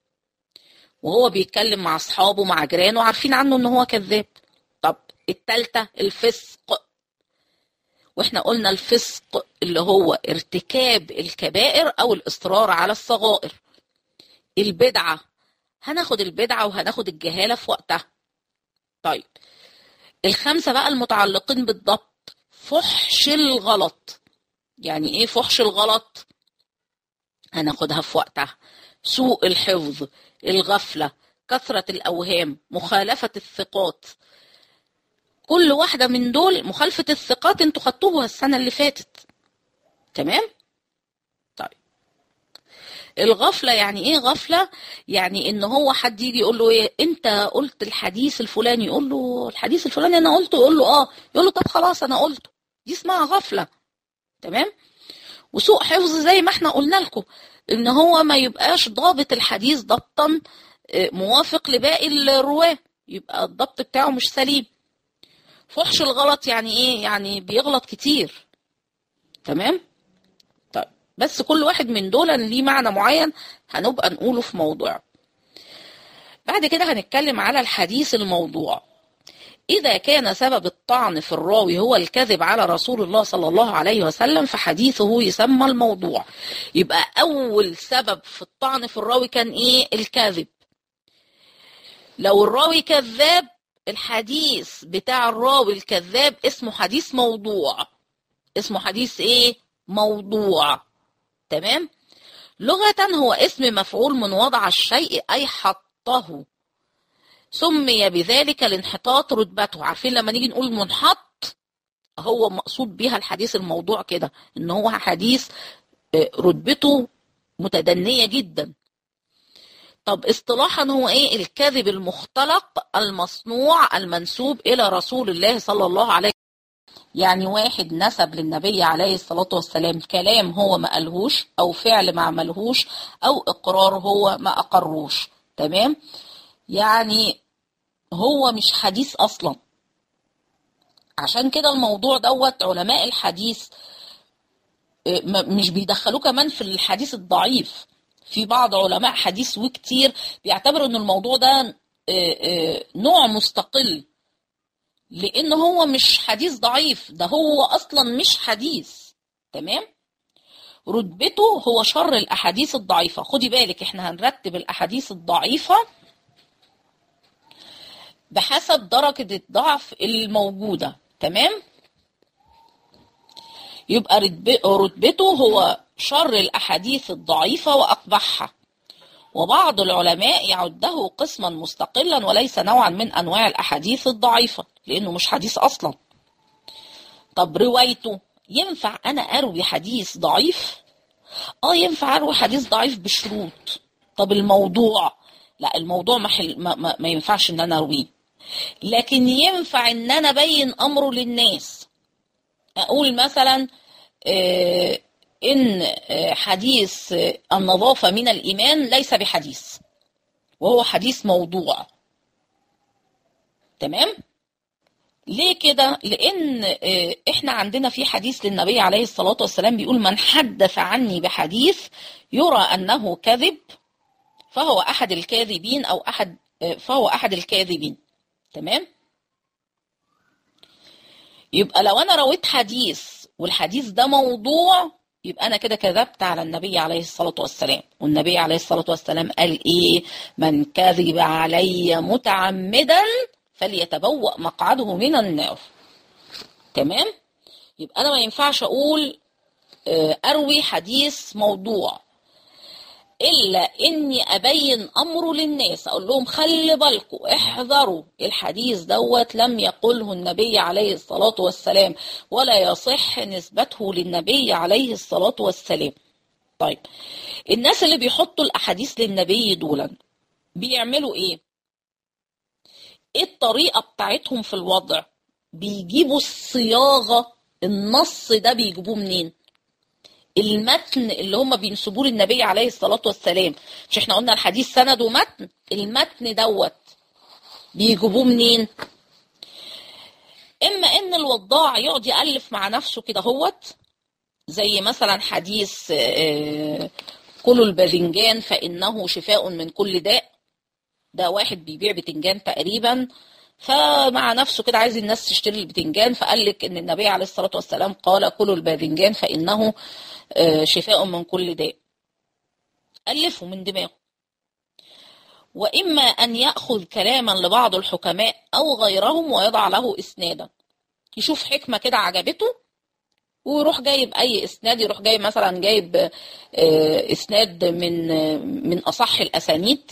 وهو بيتكلم مع اصحابه مع جيرانه عارفين عنه ان هو كذاب طب التالتة الفسق واحنا قلنا الفسق اللي هو ارتكاب الكبائر او الاصرار على الصغائر البدعة هناخد البدعة وهناخد الجهالة في وقتها طيب الخمسة بقى المتعلقين بالضبط فحش الغلط يعني ايه فحش الغلط هناخدها في وقتها سوء الحفظ الغفلة كثرة الأوهام مخالفة الثقات كل واحدة من دول مخالفة الثقات انتوا خدتوها السنة اللي فاتت تمام طيب الغفلة يعني ايه غفلة يعني ان هو حد يجي يقول له ايه انت قلت الحديث الفلاني يقول له الحديث الفلاني انا قلته يقول له اه يقول له طب خلاص انا قلته دي اسمها غفلة تمام وسوء حفظ زي ما احنا قلنا لكم ان هو ما يبقاش ضابط الحديث ضبطا موافق لباقي الرواه يبقى الضبط بتاعه مش سليم فحش الغلط يعني ايه يعني بيغلط كتير تمام طيب بس كل واحد من دول ليه معنى معين هنبقى نقوله في موضوع بعد كده هنتكلم على الحديث الموضوع إذا كان سبب الطعن في الراوي هو الكذب على رسول الله صلى الله عليه وسلم فحديثه يسمى الموضوع يبقى أول سبب في الطعن في الراوي كان إيه الكذب لو الراوي كذاب الحديث بتاع الراوي الكذاب اسمه حديث موضوع اسمه حديث ايه موضوع تمام لغة هو اسم مفعول من وضع الشيء أي حطه سمي بذلك لانحطاط رتبته عارفين لما نيجي نقول منحط هو مقصود بيها الحديث الموضوع كده ان هو حديث رتبته متدنية جدا طب اصطلاحا هو ايه الكذب المختلق المصنوع المنسوب الى رسول الله صلى الله عليه يعني واحد نسب للنبي عليه الصلاة والسلام كلام هو ما قالهوش او فعل ما عملهوش او اقرار هو ما اقروش تمام يعني هو مش حديث اصلا عشان كده الموضوع دوت علماء الحديث مش بيدخلوه كمان في الحديث الضعيف في بعض علماء حديث وكتير بيعتبروا ان الموضوع ده نوع مستقل لان هو مش حديث ضعيف ده هو اصلا مش حديث تمام رتبته هو شر الاحاديث الضعيفه خدي بالك احنا هنرتب الاحاديث الضعيفه بحسب درجه الضعف الموجوده تمام يبقى رتبته هو شر الأحاديث الضعيفة وأقبحها وبعض العلماء يعده قسما مستقلا وليس نوعا من أنواع الأحاديث الضعيفة لأنه مش حديث أصلا طب روايته ينفع أنا أروي حديث ضعيف آه ينفع أروي حديث ضعيف بشروط طب الموضوع لا الموضوع ما, حل... ما, ما, ما ينفعش ان انا ارويه لكن ينفع ان انا ابين امره للناس اقول مثلا آه ان حديث النظافه من الايمان ليس بحديث وهو حديث موضوع تمام ليه كده لان احنا عندنا في حديث للنبي عليه الصلاه والسلام بيقول من حدث عني بحديث يرى انه كذب فهو احد الكاذبين او احد فهو احد الكاذبين تمام يبقى لو انا رويت حديث والحديث ده موضوع يبقى انا كده كذبت على النبي عليه الصلاه والسلام والنبي عليه الصلاه والسلام قال ايه من كذب علي متعمدا فليتبوأ مقعده من النار تمام يبقى انا ما ينفعش اقول اروي حديث موضوع إلا إني أبين أمره للناس أقول لهم خلي بالكم احذروا الحديث دوت لم يقله النبي عليه الصلاة والسلام ولا يصح نسبته للنبي عليه الصلاة والسلام طيب الناس اللي بيحطوا الأحاديث للنبي دولا بيعملوا إيه؟ إيه الطريقة بتاعتهم في الوضع؟ بيجيبوا الصياغة النص ده بيجيبوه منين؟ المتن اللي هم بينسبوه للنبي عليه الصلاة والسلام مش احنا قلنا الحديث سند ومتن المتن دوت بيجيبوه منين اما ان الوضاع يقعد يألف مع نفسه كده هوت زي مثلا حديث آه، كلوا الباذنجان فإنه شفاء من كل داء ده واحد بيبيع بتنجان تقريبا فمع نفسه كده عايز الناس تشتري البتنجان فقال لك ان النبي عليه الصلاه والسلام قال كلوا الباذنجان فانه آه، شفاء من كل داء الفه من دماغه واما ان ياخذ كلاما لبعض الحكماء او غيرهم ويضع له اسنادا يشوف حكمه كده عجبته ويروح جايب اي اسناد يروح جايب مثلا جايب آه، اسناد من آه، من اصح الاسانيد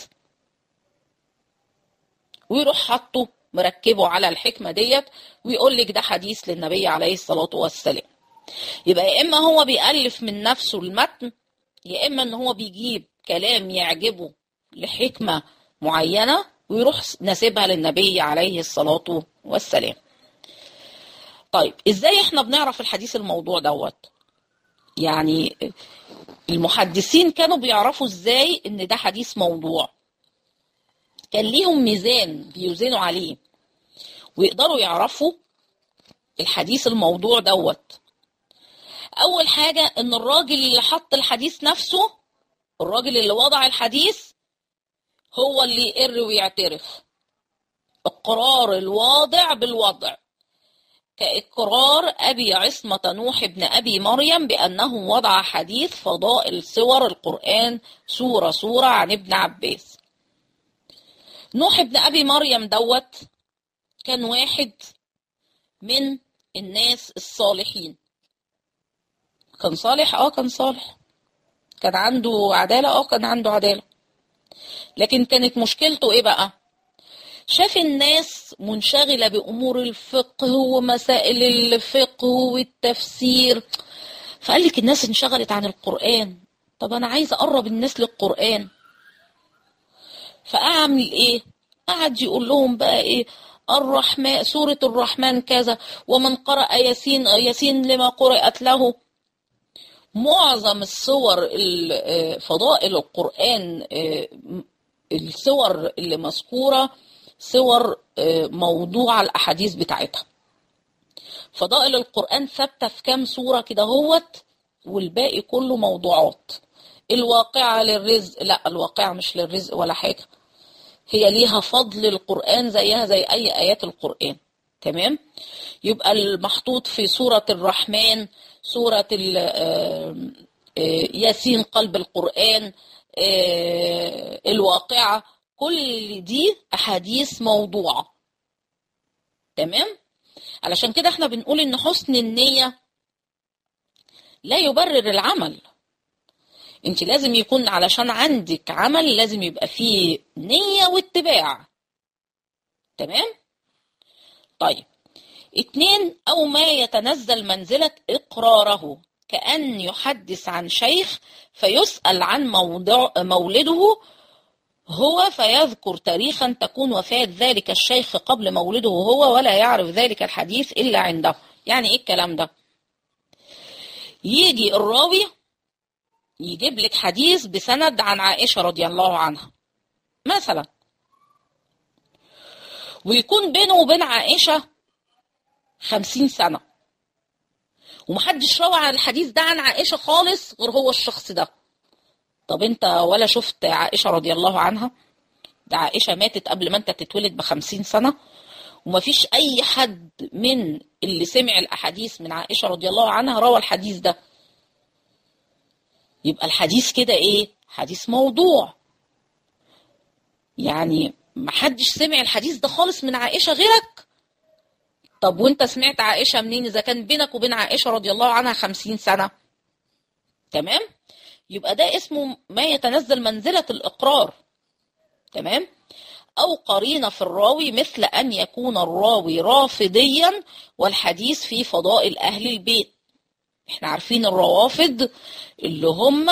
ويروح حاطه مركبه على الحكمة ديت ويقول لك ده حديث للنبي عليه الصلاة والسلام يبقى يا إما هو بيألف من نفسه المتن يا إما إن هو بيجيب كلام يعجبه لحكمة معينة ويروح ناسبها للنبي عليه الصلاة والسلام طيب إزاي إحنا بنعرف الحديث الموضوع دوت يعني المحدثين كانوا بيعرفوا إزاي إن ده حديث موضوع كان ليهم ميزان بيوزنوا عليه ويقدروا يعرفوا الحديث الموضوع دوت اول حاجة ان الراجل اللي حط الحديث نفسه الراجل اللي وضع الحديث هو اللي يقر ويعترف اقرار الواضع بالوضع كإقرار أبي عصمة نوح بن أبي مريم بأنه وضع حديث فضائل سور القرآن سورة سورة عن ابن عباس نوح بن أبي مريم دوت كان واحد من الناس الصالحين كان صالح اه كان صالح كان عنده عدالة اه كان عنده عدالة لكن كانت مشكلته ايه بقى شاف الناس منشغلة بأمور الفقه ومسائل الفقه والتفسير فقال لك الناس انشغلت عن القرآن طب أنا عايز أقرب الناس للقرآن فأعمل إيه؟ قعد يقول لهم بقى إيه الرحمن سورة الرحمن كذا ومن قرأ ياسين ياسين لما قرأت له معظم الصور فضائل القرآن الصور اللي مذكورة صور موضوع الأحاديث بتاعتها فضائل القرآن ثابتة في كام سورة كده هوت والباقي كله موضوعات الواقعة للرزق لا الواقعة مش للرزق ولا حاجة هي ليها فضل القرآن زيها زي أي آيات القرآن تمام يبقى المحطوط في سورة الرحمن سورة ياسين قلب القرآن الواقعة كل دي أحاديث موضوعة تمام علشان كده احنا بنقول ان حسن النية لا يبرر العمل انت لازم يكون علشان عندك عمل لازم يبقى فيه نية واتباع تمام طيب اتنين او ما يتنزل منزلة اقراره كأن يحدث عن شيخ فيسأل عن موضع مولده هو فيذكر تاريخا تكون وفاة ذلك الشيخ قبل مولده هو ولا يعرف ذلك الحديث إلا عنده يعني إيه الكلام ده يجي الراوي يجيب لك حديث بسند عن عائشة رضي الله عنها مثلا ويكون بينه وبين عائشة خمسين سنة ومحدش روى عن الحديث ده عن عائشة خالص غير هو الشخص ده طب انت ولا شفت عائشة رضي الله عنها ده عائشة ماتت قبل ما انت تتولد بخمسين سنة ومفيش اي حد من اللي سمع الاحاديث من عائشة رضي الله عنها روى الحديث ده يبقى الحديث كده ايه حديث موضوع يعني محدش سمع الحديث ده خالص من عائشة غيرك طب وانت سمعت عائشة منين اذا كان بينك وبين عائشة رضي الله عنها خمسين سنة تمام يبقى ده اسمه ما يتنزل منزلة الإقرار تمام أو قرينة في الراوي مثل أن يكون الراوي رافضيا والحديث في فضائل أهل البيت احنا عارفين الروافض اللي هم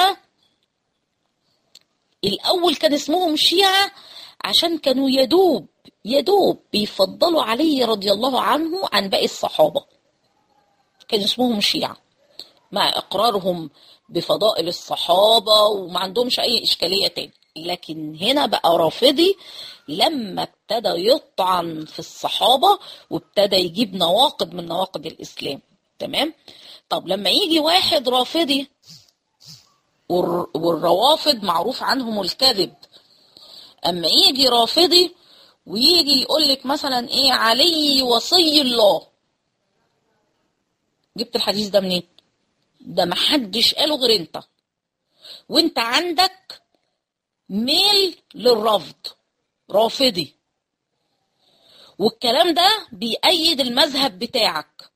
الأول كان اسمهم شيعة عشان كانوا يدوب يدوب بيفضلوا علي رضي الله عنه عن باقي الصحابة كان اسمهم شيعة مع إقرارهم بفضائل الصحابة وما عندهمش أي إشكالية تاني لكن هنا بقى رافضي لما ابتدى يطعن في الصحابة وابتدى يجيب نواقض من نواقض الإسلام تمام طب لما يجي واحد رافضي والروافض معروف عنهم الكذب اما يجي رافضي ويجي يقول لك مثلا ايه علي وصي الله جبت الحديث ده منين ده محدش قاله غير انت وانت عندك ميل للرفض رافضي والكلام ده بيأيد المذهب بتاعك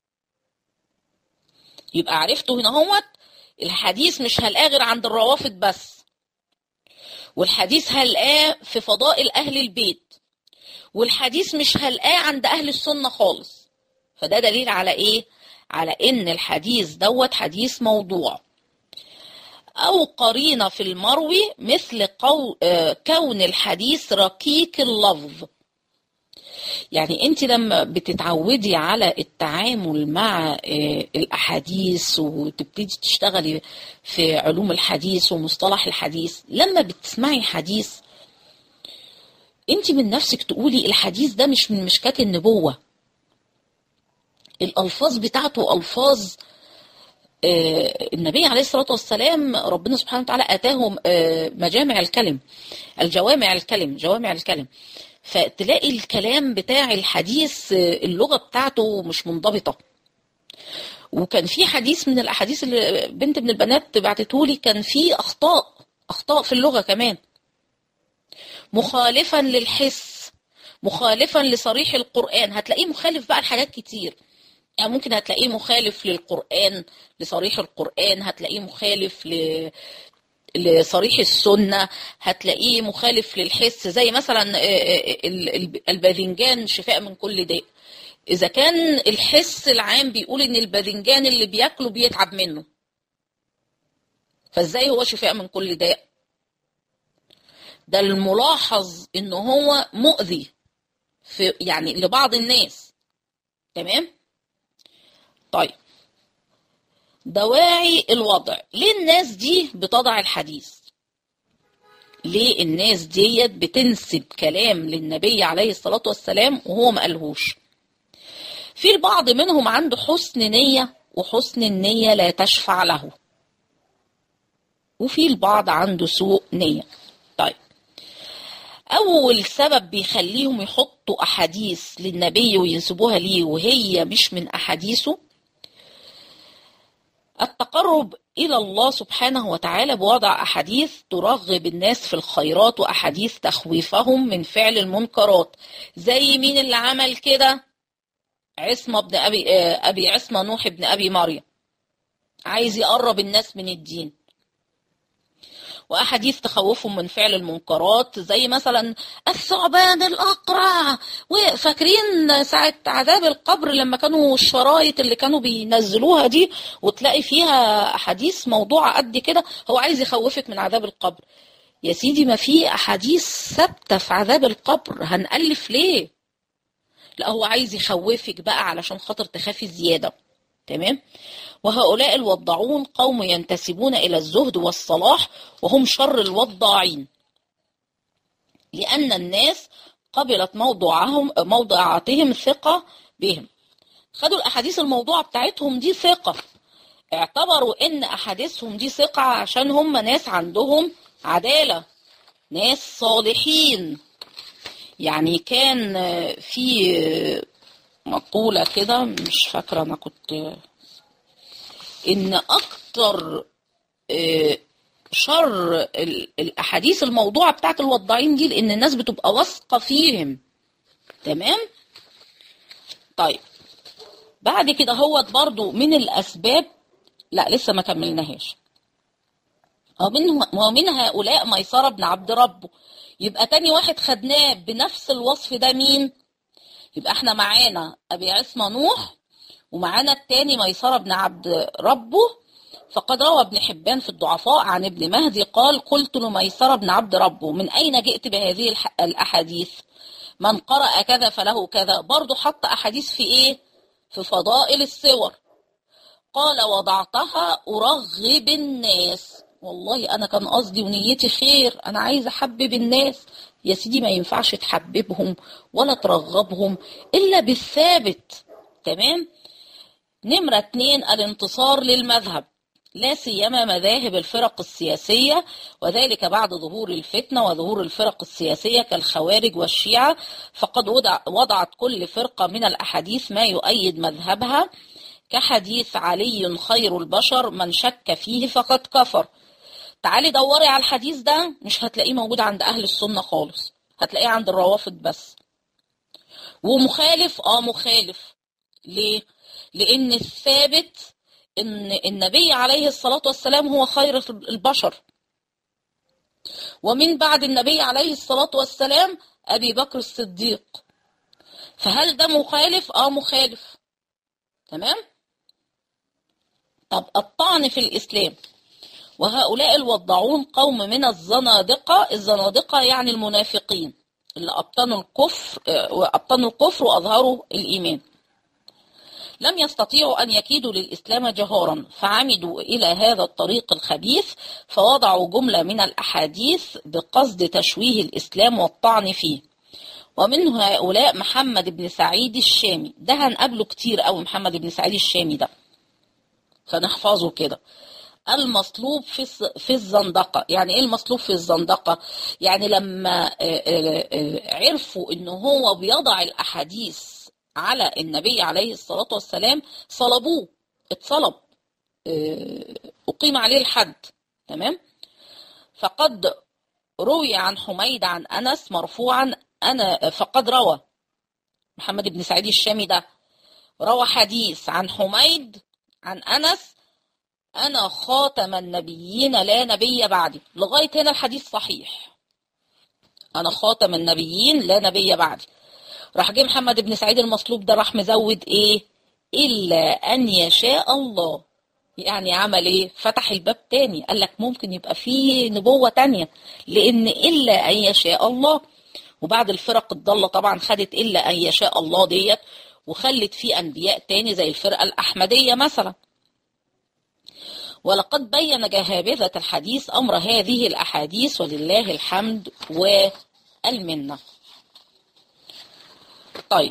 يبقى عرفته هنا هوت الحديث مش هلقاه غير عند الروافض بس والحديث هلقاه في فضائل أهل البيت والحديث مش هلقاه عند أهل السنة خالص فده دليل على إيه؟ على إن الحديث دوت حديث موضوع أو قرينة في المروي مثل قو... كون الحديث ركيك اللفظ يعني انت لما بتتعودي على التعامل مع الاحاديث وتبتدي تشتغلي في علوم الحديث ومصطلح الحديث لما بتسمعي حديث انت من نفسك تقولي الحديث ده مش من مشكات النبوة الالفاظ بتاعته الفاظ النبي عليه الصلاة والسلام ربنا سبحانه وتعالى اتاهم مجامع الكلم الجوامع الكلم جوامع الكلم فتلاقي الكلام بتاع الحديث اللغة بتاعته مش منضبطة وكان في حديث من الأحاديث اللي بنت من البنات بعتته لي كان في أخطاء أخطاء في اللغة كمان مخالفا للحس مخالفا لصريح القرآن هتلاقيه مخالف بقى لحاجات كتير يعني ممكن هتلاقيه مخالف للقرآن لصريح القرآن هتلاقيه مخالف ل... لصريح السنة هتلاقيه مخالف للحس زي مثلا الباذنجان شفاء من كل داء إذا كان الحس العام بيقول إن الباذنجان اللي بياكله بيتعب منه فإزاي هو شفاء من كل داء ده الملاحظ إن هو مؤذي في يعني لبعض الناس تمام طيب دواعي الوضع ليه الناس دي بتضع الحديث ليه الناس ديت بتنسب كلام للنبي عليه الصلاة والسلام وهو ما قالهوش في البعض منهم عنده حسن نية وحسن النية لا تشفع له وفي البعض عنده سوء نية طيب أول سبب بيخليهم يحطوا أحاديث للنبي وينسبوها ليه وهي مش من أحاديثه التقرب إلى الله سبحانه وتعالى بوضع أحاديث ترغب الناس في الخيرات وأحاديث تخويفهم من فعل المنكرات زي مين اللي عمل كده عصمة ابن أبي, أبي عصمة نوح ابن أبي مريم عايز يقرب الناس من الدين وأحاديث تخوفهم من فعل المنكرات زي مثلا الثعبان الأقرع وفاكرين ساعة عذاب القبر لما كانوا الشرايط اللي كانوا بينزلوها دي وتلاقي فيها أحاديث موضوعة قد كده هو عايز يخوفك من عذاب القبر يا سيدي ما في أحاديث ثابتة في عذاب القبر هنألف ليه لا هو عايز يخوفك بقى علشان خاطر تخافي زيادة تمام وهؤلاء الوضاعون قوم ينتسبون إلى الزهد والصلاح وهم شر الوضاعين لأن الناس قبلت موضوعهم موضوعاتهم ثقة بهم خدوا الأحاديث الموضوعة بتاعتهم دي ثقة اعتبروا إن أحاديثهم دي ثقة عشان هم ناس عندهم عدالة ناس صالحين يعني كان في مقولة كده مش فاكرة أنا كنت إن أكتر شر الأحاديث الموضوعة بتاعت الوضاعين دي لأن الناس بتبقى واثقة فيهم تمام؟ طيب بعد كده هو برضو من الأسباب لا لسه ما كملناهاش ومن, ومن هؤلاء ميسرة بن عبد ربه يبقى تاني واحد خدناه بنفس الوصف ده مين يبقى احنا معانا ابي عصمة نوح ومعانا التاني ميسرة بن عبد ربه فقد روى ابن حبان في الضعفاء عن ابن مهدي قال قلت لميسرة بن عبد ربه من أين جئت بهذه الأحاديث من قرأ كذا فله كذا برضو حط أحاديث في إيه في فضائل السور قال وضعتها أرغب الناس والله أنا كان قصدي ونيتي خير أنا عايز أحبب الناس يا سيدي ما ينفعش تحببهم ولا ترغبهم إلا بالثابت تمام نمرة اتنين الانتصار للمذهب لا سيما مذاهب الفرق السياسية وذلك بعد ظهور الفتنة وظهور الفرق السياسية كالخوارج والشيعة فقد وضع وضعت كل فرقة من الأحاديث ما يؤيد مذهبها كحديث علي خير البشر من شك فيه فقد كفر تعالي دوري على الحديث ده مش هتلاقيه موجود عند أهل السنة خالص هتلاقيه عند الروافض بس ومخالف اه مخالف ليه لأن الثابت ان النبي عليه الصلاة والسلام هو خير البشر ومن بعد النبي عليه الصلاة والسلام أبي بكر الصديق فهل ده مخالف؟ آه مخالف تمام؟ طب الطعن في الإسلام وهؤلاء الوضعون قوم من الزنادقة الزنادقة يعني المنافقين اللي أبطنوا الكفر أبطنوا الكفر وأظهروا الإيمان لم يستطيعوا أن يكيدوا للإسلام جهارا فعمدوا إلى هذا الطريق الخبيث فوضعوا جملة من الأحاديث بقصد تشويه الإسلام والطعن فيه ومن هؤلاء محمد بن سعيد الشامي ده هنقابله كتير قوي محمد بن سعيد الشامي ده فنحفظه كده المصلوب في في الزندقه يعني ايه المصلوب في الزندقه يعني لما عرفوا ان هو بيضع الاحاديث على النبي عليه الصلاة والسلام صلبوه اتصلب أقيم عليه الحد تمام فقد روي عن حميد عن أنس مرفوعا أنا فقد روى محمد بن سعيد الشامي ده روى حديث عن حميد عن أنس أنا خاتم النبيين لا نبي بعدي لغاية هنا الحديث صحيح أنا خاتم النبيين لا نبي بعدي راح جه محمد بن سعيد المصلوب ده راح مزود ايه الا ان يشاء الله يعني عمل ايه فتح الباب تاني قال لك ممكن يبقى فيه نبوة تانية لان الا ان يشاء الله وبعد الفرق الضالة طبعا خدت الا ان يشاء الله ديت وخلت فيه انبياء تاني زي الفرقة الاحمدية مثلا ولقد بين جهابذة الحديث امر هذه الاحاديث ولله الحمد والمنه طيب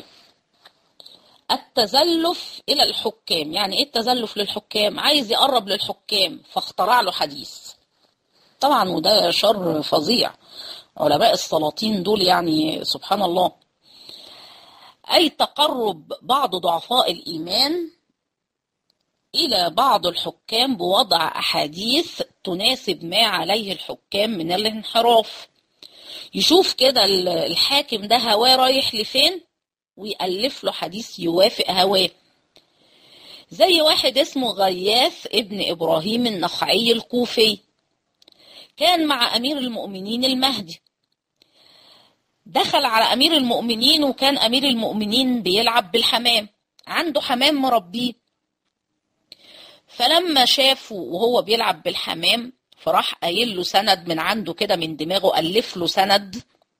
التزلف إلى الحكام يعني إيه التزلف للحكام عايز يقرب للحكام فاخترع له حديث طبعا وده شر فظيع علماء السلاطين دول يعني سبحان الله أي تقرب بعض ضعفاء الإيمان إلى بعض الحكام بوضع أحاديث تناسب ما عليه الحكام من الانحراف يشوف كده الحاكم ده هواه رايح لفين ويألف له حديث يوافق هواه زي واحد اسمه غياث ابن إبراهيم النخعي الكوفي كان مع أمير المؤمنين المهدي دخل على أمير المؤمنين وكان أمير المؤمنين بيلعب بالحمام عنده حمام مربيه فلما شافه وهو بيلعب بالحمام فراح قايل له سند من عنده كده من دماغه ألف له سند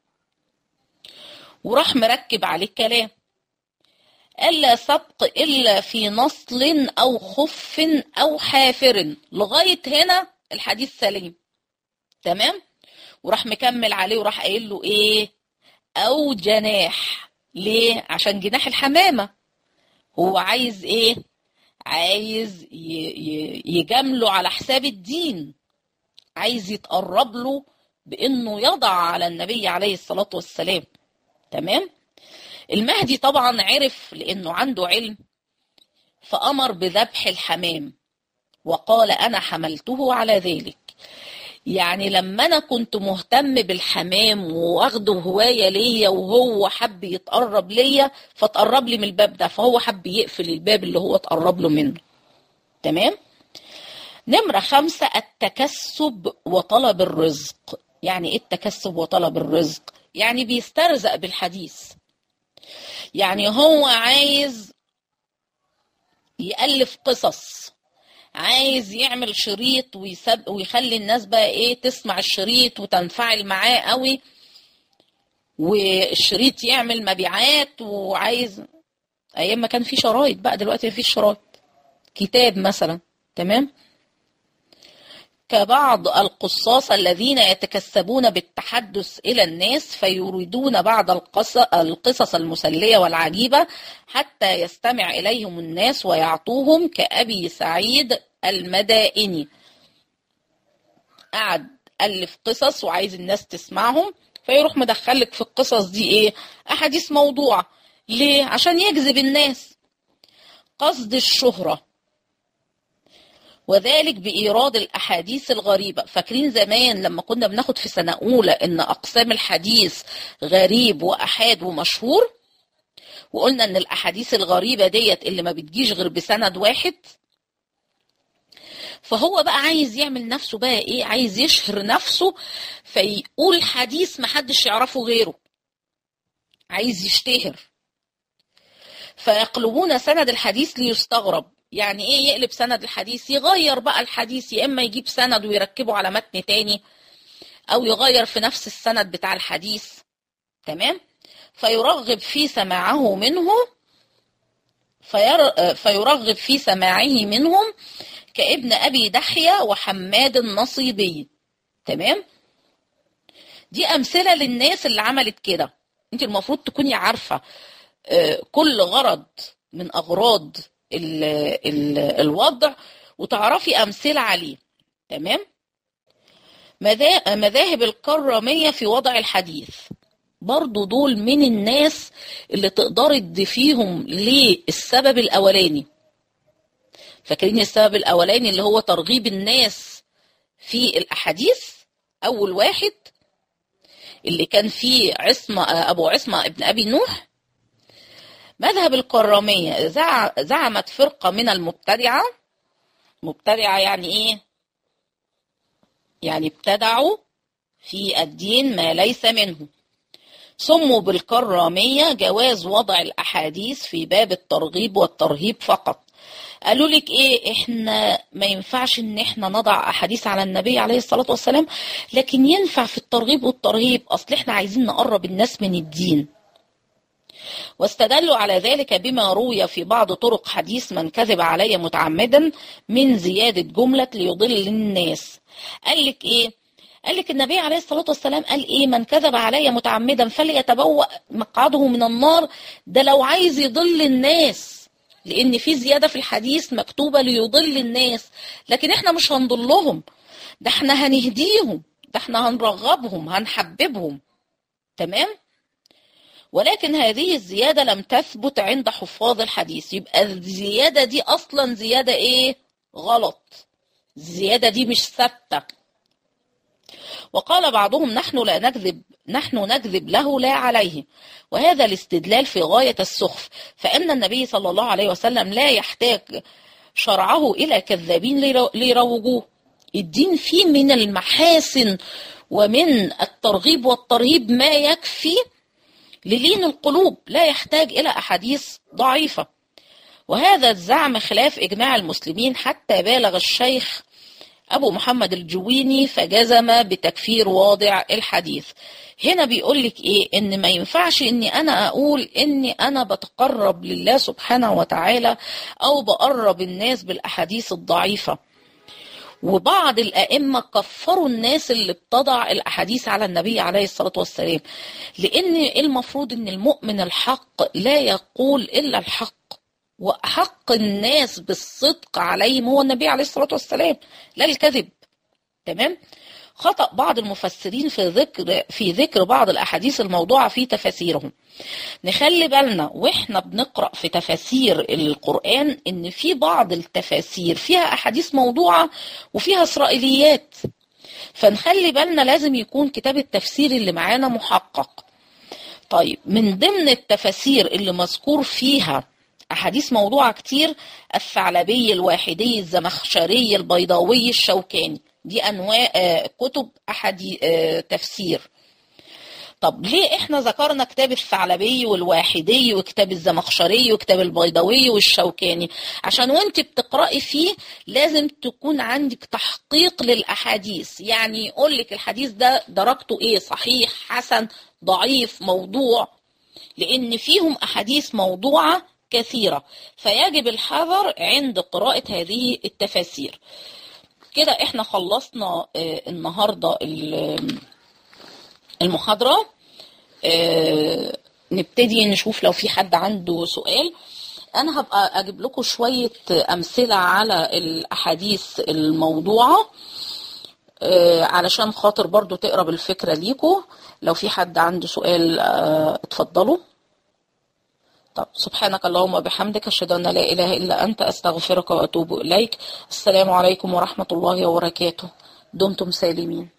وراح مركب عليه الكلام قال لا سبق إلا في نصل أو خف أو حافر لغاية هنا الحديث سليم تمام وراح مكمل عليه وراح قايل له إيه أو جناح ليه عشان جناح الحمامة هو عايز إيه عايز يجامله على حساب الدين عايز يتقرب له بانه يضع على النبي عليه الصلاه والسلام تمام المهدي طبعا عرف لانه عنده علم فامر بذبح الحمام وقال انا حملته على ذلك يعني لما انا كنت مهتم بالحمام واخده هوايه ليا وهو حب يتقرب ليا فتقرب لي من الباب ده فهو حب يقفل الباب اللي هو اتقرب له منه تمام نمرة خمسة التكسب وطلب الرزق يعني ايه التكسب وطلب الرزق يعني بيسترزق بالحديث يعني هو عايز يألف قصص عايز يعمل شريط ويسب ويخلي الناس بقى ايه تسمع الشريط وتنفعل معاه قوي والشريط يعمل مبيعات وعايز ايام ما كان في شرايط بقى دلوقتي مفيش شرايط كتاب مثلا تمام كبعض القصاص الذين يتكسبون بالتحدث إلى الناس فيريدون بعض القصص المسلية والعجيبة حتى يستمع إليهم الناس ويعطوهم كأبي سعيد المدائني قعد ألف قصص وعايز الناس تسمعهم فيروح مدخلك في القصص دي إيه أحاديث موضوعة ليه عشان يجذب الناس قصد الشهرة وذلك بإيراد الأحاديث الغريبة فاكرين زمان لما كنا بناخد في سنة أولى إن أقسام الحديث غريب وأحاد ومشهور وقلنا إن الأحاديث الغريبة ديت اللي ما بتجيش غير بسند واحد فهو بقى عايز يعمل نفسه بقى إيه عايز يشهر نفسه فيقول حديث محدش يعرفه غيره عايز يشتهر فيقلبون سند الحديث ليستغرب يعني ايه يقلب سند الحديث يغير بقى الحديث يا اما يجيب سند ويركبه على متن تاني او يغير في نفس السند بتاع الحديث تمام فيرغب في سماعه منه فير... فيرغب في سماعه منهم كابن ابي دحيه وحماد النصيبي تمام دي امثله للناس اللي عملت كده انت المفروض تكوني عارفه كل غرض من اغراض ال ال الوضع وتعرفي امثله عليه تمام مذاهب الكراميه في وضع الحديث برضو دول من الناس اللي تقدري تضيفيهم للسبب الاولاني فاكرين السبب الاولاني اللي هو ترغيب الناس في الاحاديث اول واحد اللي كان فيه عصمه ابو عصمه ابن ابي نوح مذهب الكرامية زعمت فرقة من المبتدعة مبتدعة يعني ايه يعني ابتدعوا في الدين ما ليس منه سموا بالكرامية جواز وضع الأحاديث في باب الترغيب والترهيب فقط قالوا لك ايه احنا ما ينفعش ان احنا نضع احاديث على النبي عليه الصلاة والسلام لكن ينفع في الترغيب والترهيب اصل احنا عايزين نقرب الناس من الدين واستدلوا على ذلك بما روي في بعض طرق حديث من كذب علي متعمدا من زيادة جملة ليضل الناس قال لك ايه قال لك النبي عليه الصلاة والسلام قال ايه من كذب علي متعمدا فليتبوأ مقعده من النار ده لو عايز يضل الناس لان في زيادة في الحديث مكتوبة ليضل الناس لكن احنا مش هنضلهم ده احنا هنهديهم ده احنا هنرغبهم هنحببهم تمام ولكن هذه الزيادة لم تثبت عند حفاظ الحديث يبقى الزيادة دي أصلا زيادة إيه؟ غلط الزيادة دي مش ثابتة وقال بعضهم نحن لا نكذب نحن نكذب له لا عليه وهذا الاستدلال في غاية السخف فإن النبي صلى الله عليه وسلم لا يحتاج شرعه إلى كذابين ليروجوه الدين فيه من المحاسن ومن الترغيب والترهيب ما يكفي للين القلوب لا يحتاج إلى أحاديث ضعيفة وهذا الزعم خلاف إجماع المسلمين حتى بالغ الشيخ أبو محمد الجويني فجزم بتكفير واضع الحديث هنا بيقول لك إيه إن ما ينفعش إني أنا أقول إني أنا بتقرب لله سبحانه وتعالى أو بقرب الناس بالأحاديث الضعيفة وبعض الأئمة كفروا الناس اللي بتضع الأحاديث على النبي عليه الصلاة والسلام لأن المفروض أن المؤمن الحق لا يقول إلا الحق وأحق الناس بالصدق عليهم هو النبي عليه الصلاة والسلام لا الكذب تمام خطأ بعض المفسرين في ذكر في ذكر بعض الأحاديث الموضوعة في تفاسيرهم نخلي بالنا واحنا بنقرأ في تفاسير القرآن ان في بعض التفاسير فيها أحاديث موضوعة وفيها إسرائيليات فنخلي بالنا لازم يكون كتاب التفسير اللي معانا محقق طيب من ضمن التفاسير اللي مذكور فيها أحاديث موضوعة كتير الثعلبي الواحدي الزمخشري البيضاوي الشوكاني دي أنواع آه، كتب أحادي آه، تفسير طب ليه احنا ذكرنا كتاب الثعلبي والواحدي وكتاب الزمخشري وكتاب البيضاوي والشوكاني عشان وانت بتقرأي فيه لازم تكون عندك تحقيق للأحاديث يعني يقول لك الحديث ده درجته ايه صحيح حسن ضعيف موضوع لأن فيهم أحاديث موضوعة كثيرة فيجب الحذر عند قراءة هذه التفاسير كده احنا خلصنا آه، النهاردة ال- المحاضرة آه، نبتدي نشوف لو في حد عنده سؤال أنا هبقى أجيب لكم شوية أمثلة على الأحاديث الموضوعة آه، علشان خاطر برضو تقرب الفكرة ليكم لو في حد عنده سؤال آه، اتفضلوا طب سبحانك اللهم وبحمدك أشهد أن لا إله إلا أنت أستغفرك وأتوب إليك السلام عليكم ورحمة الله وبركاته دمتم سالمين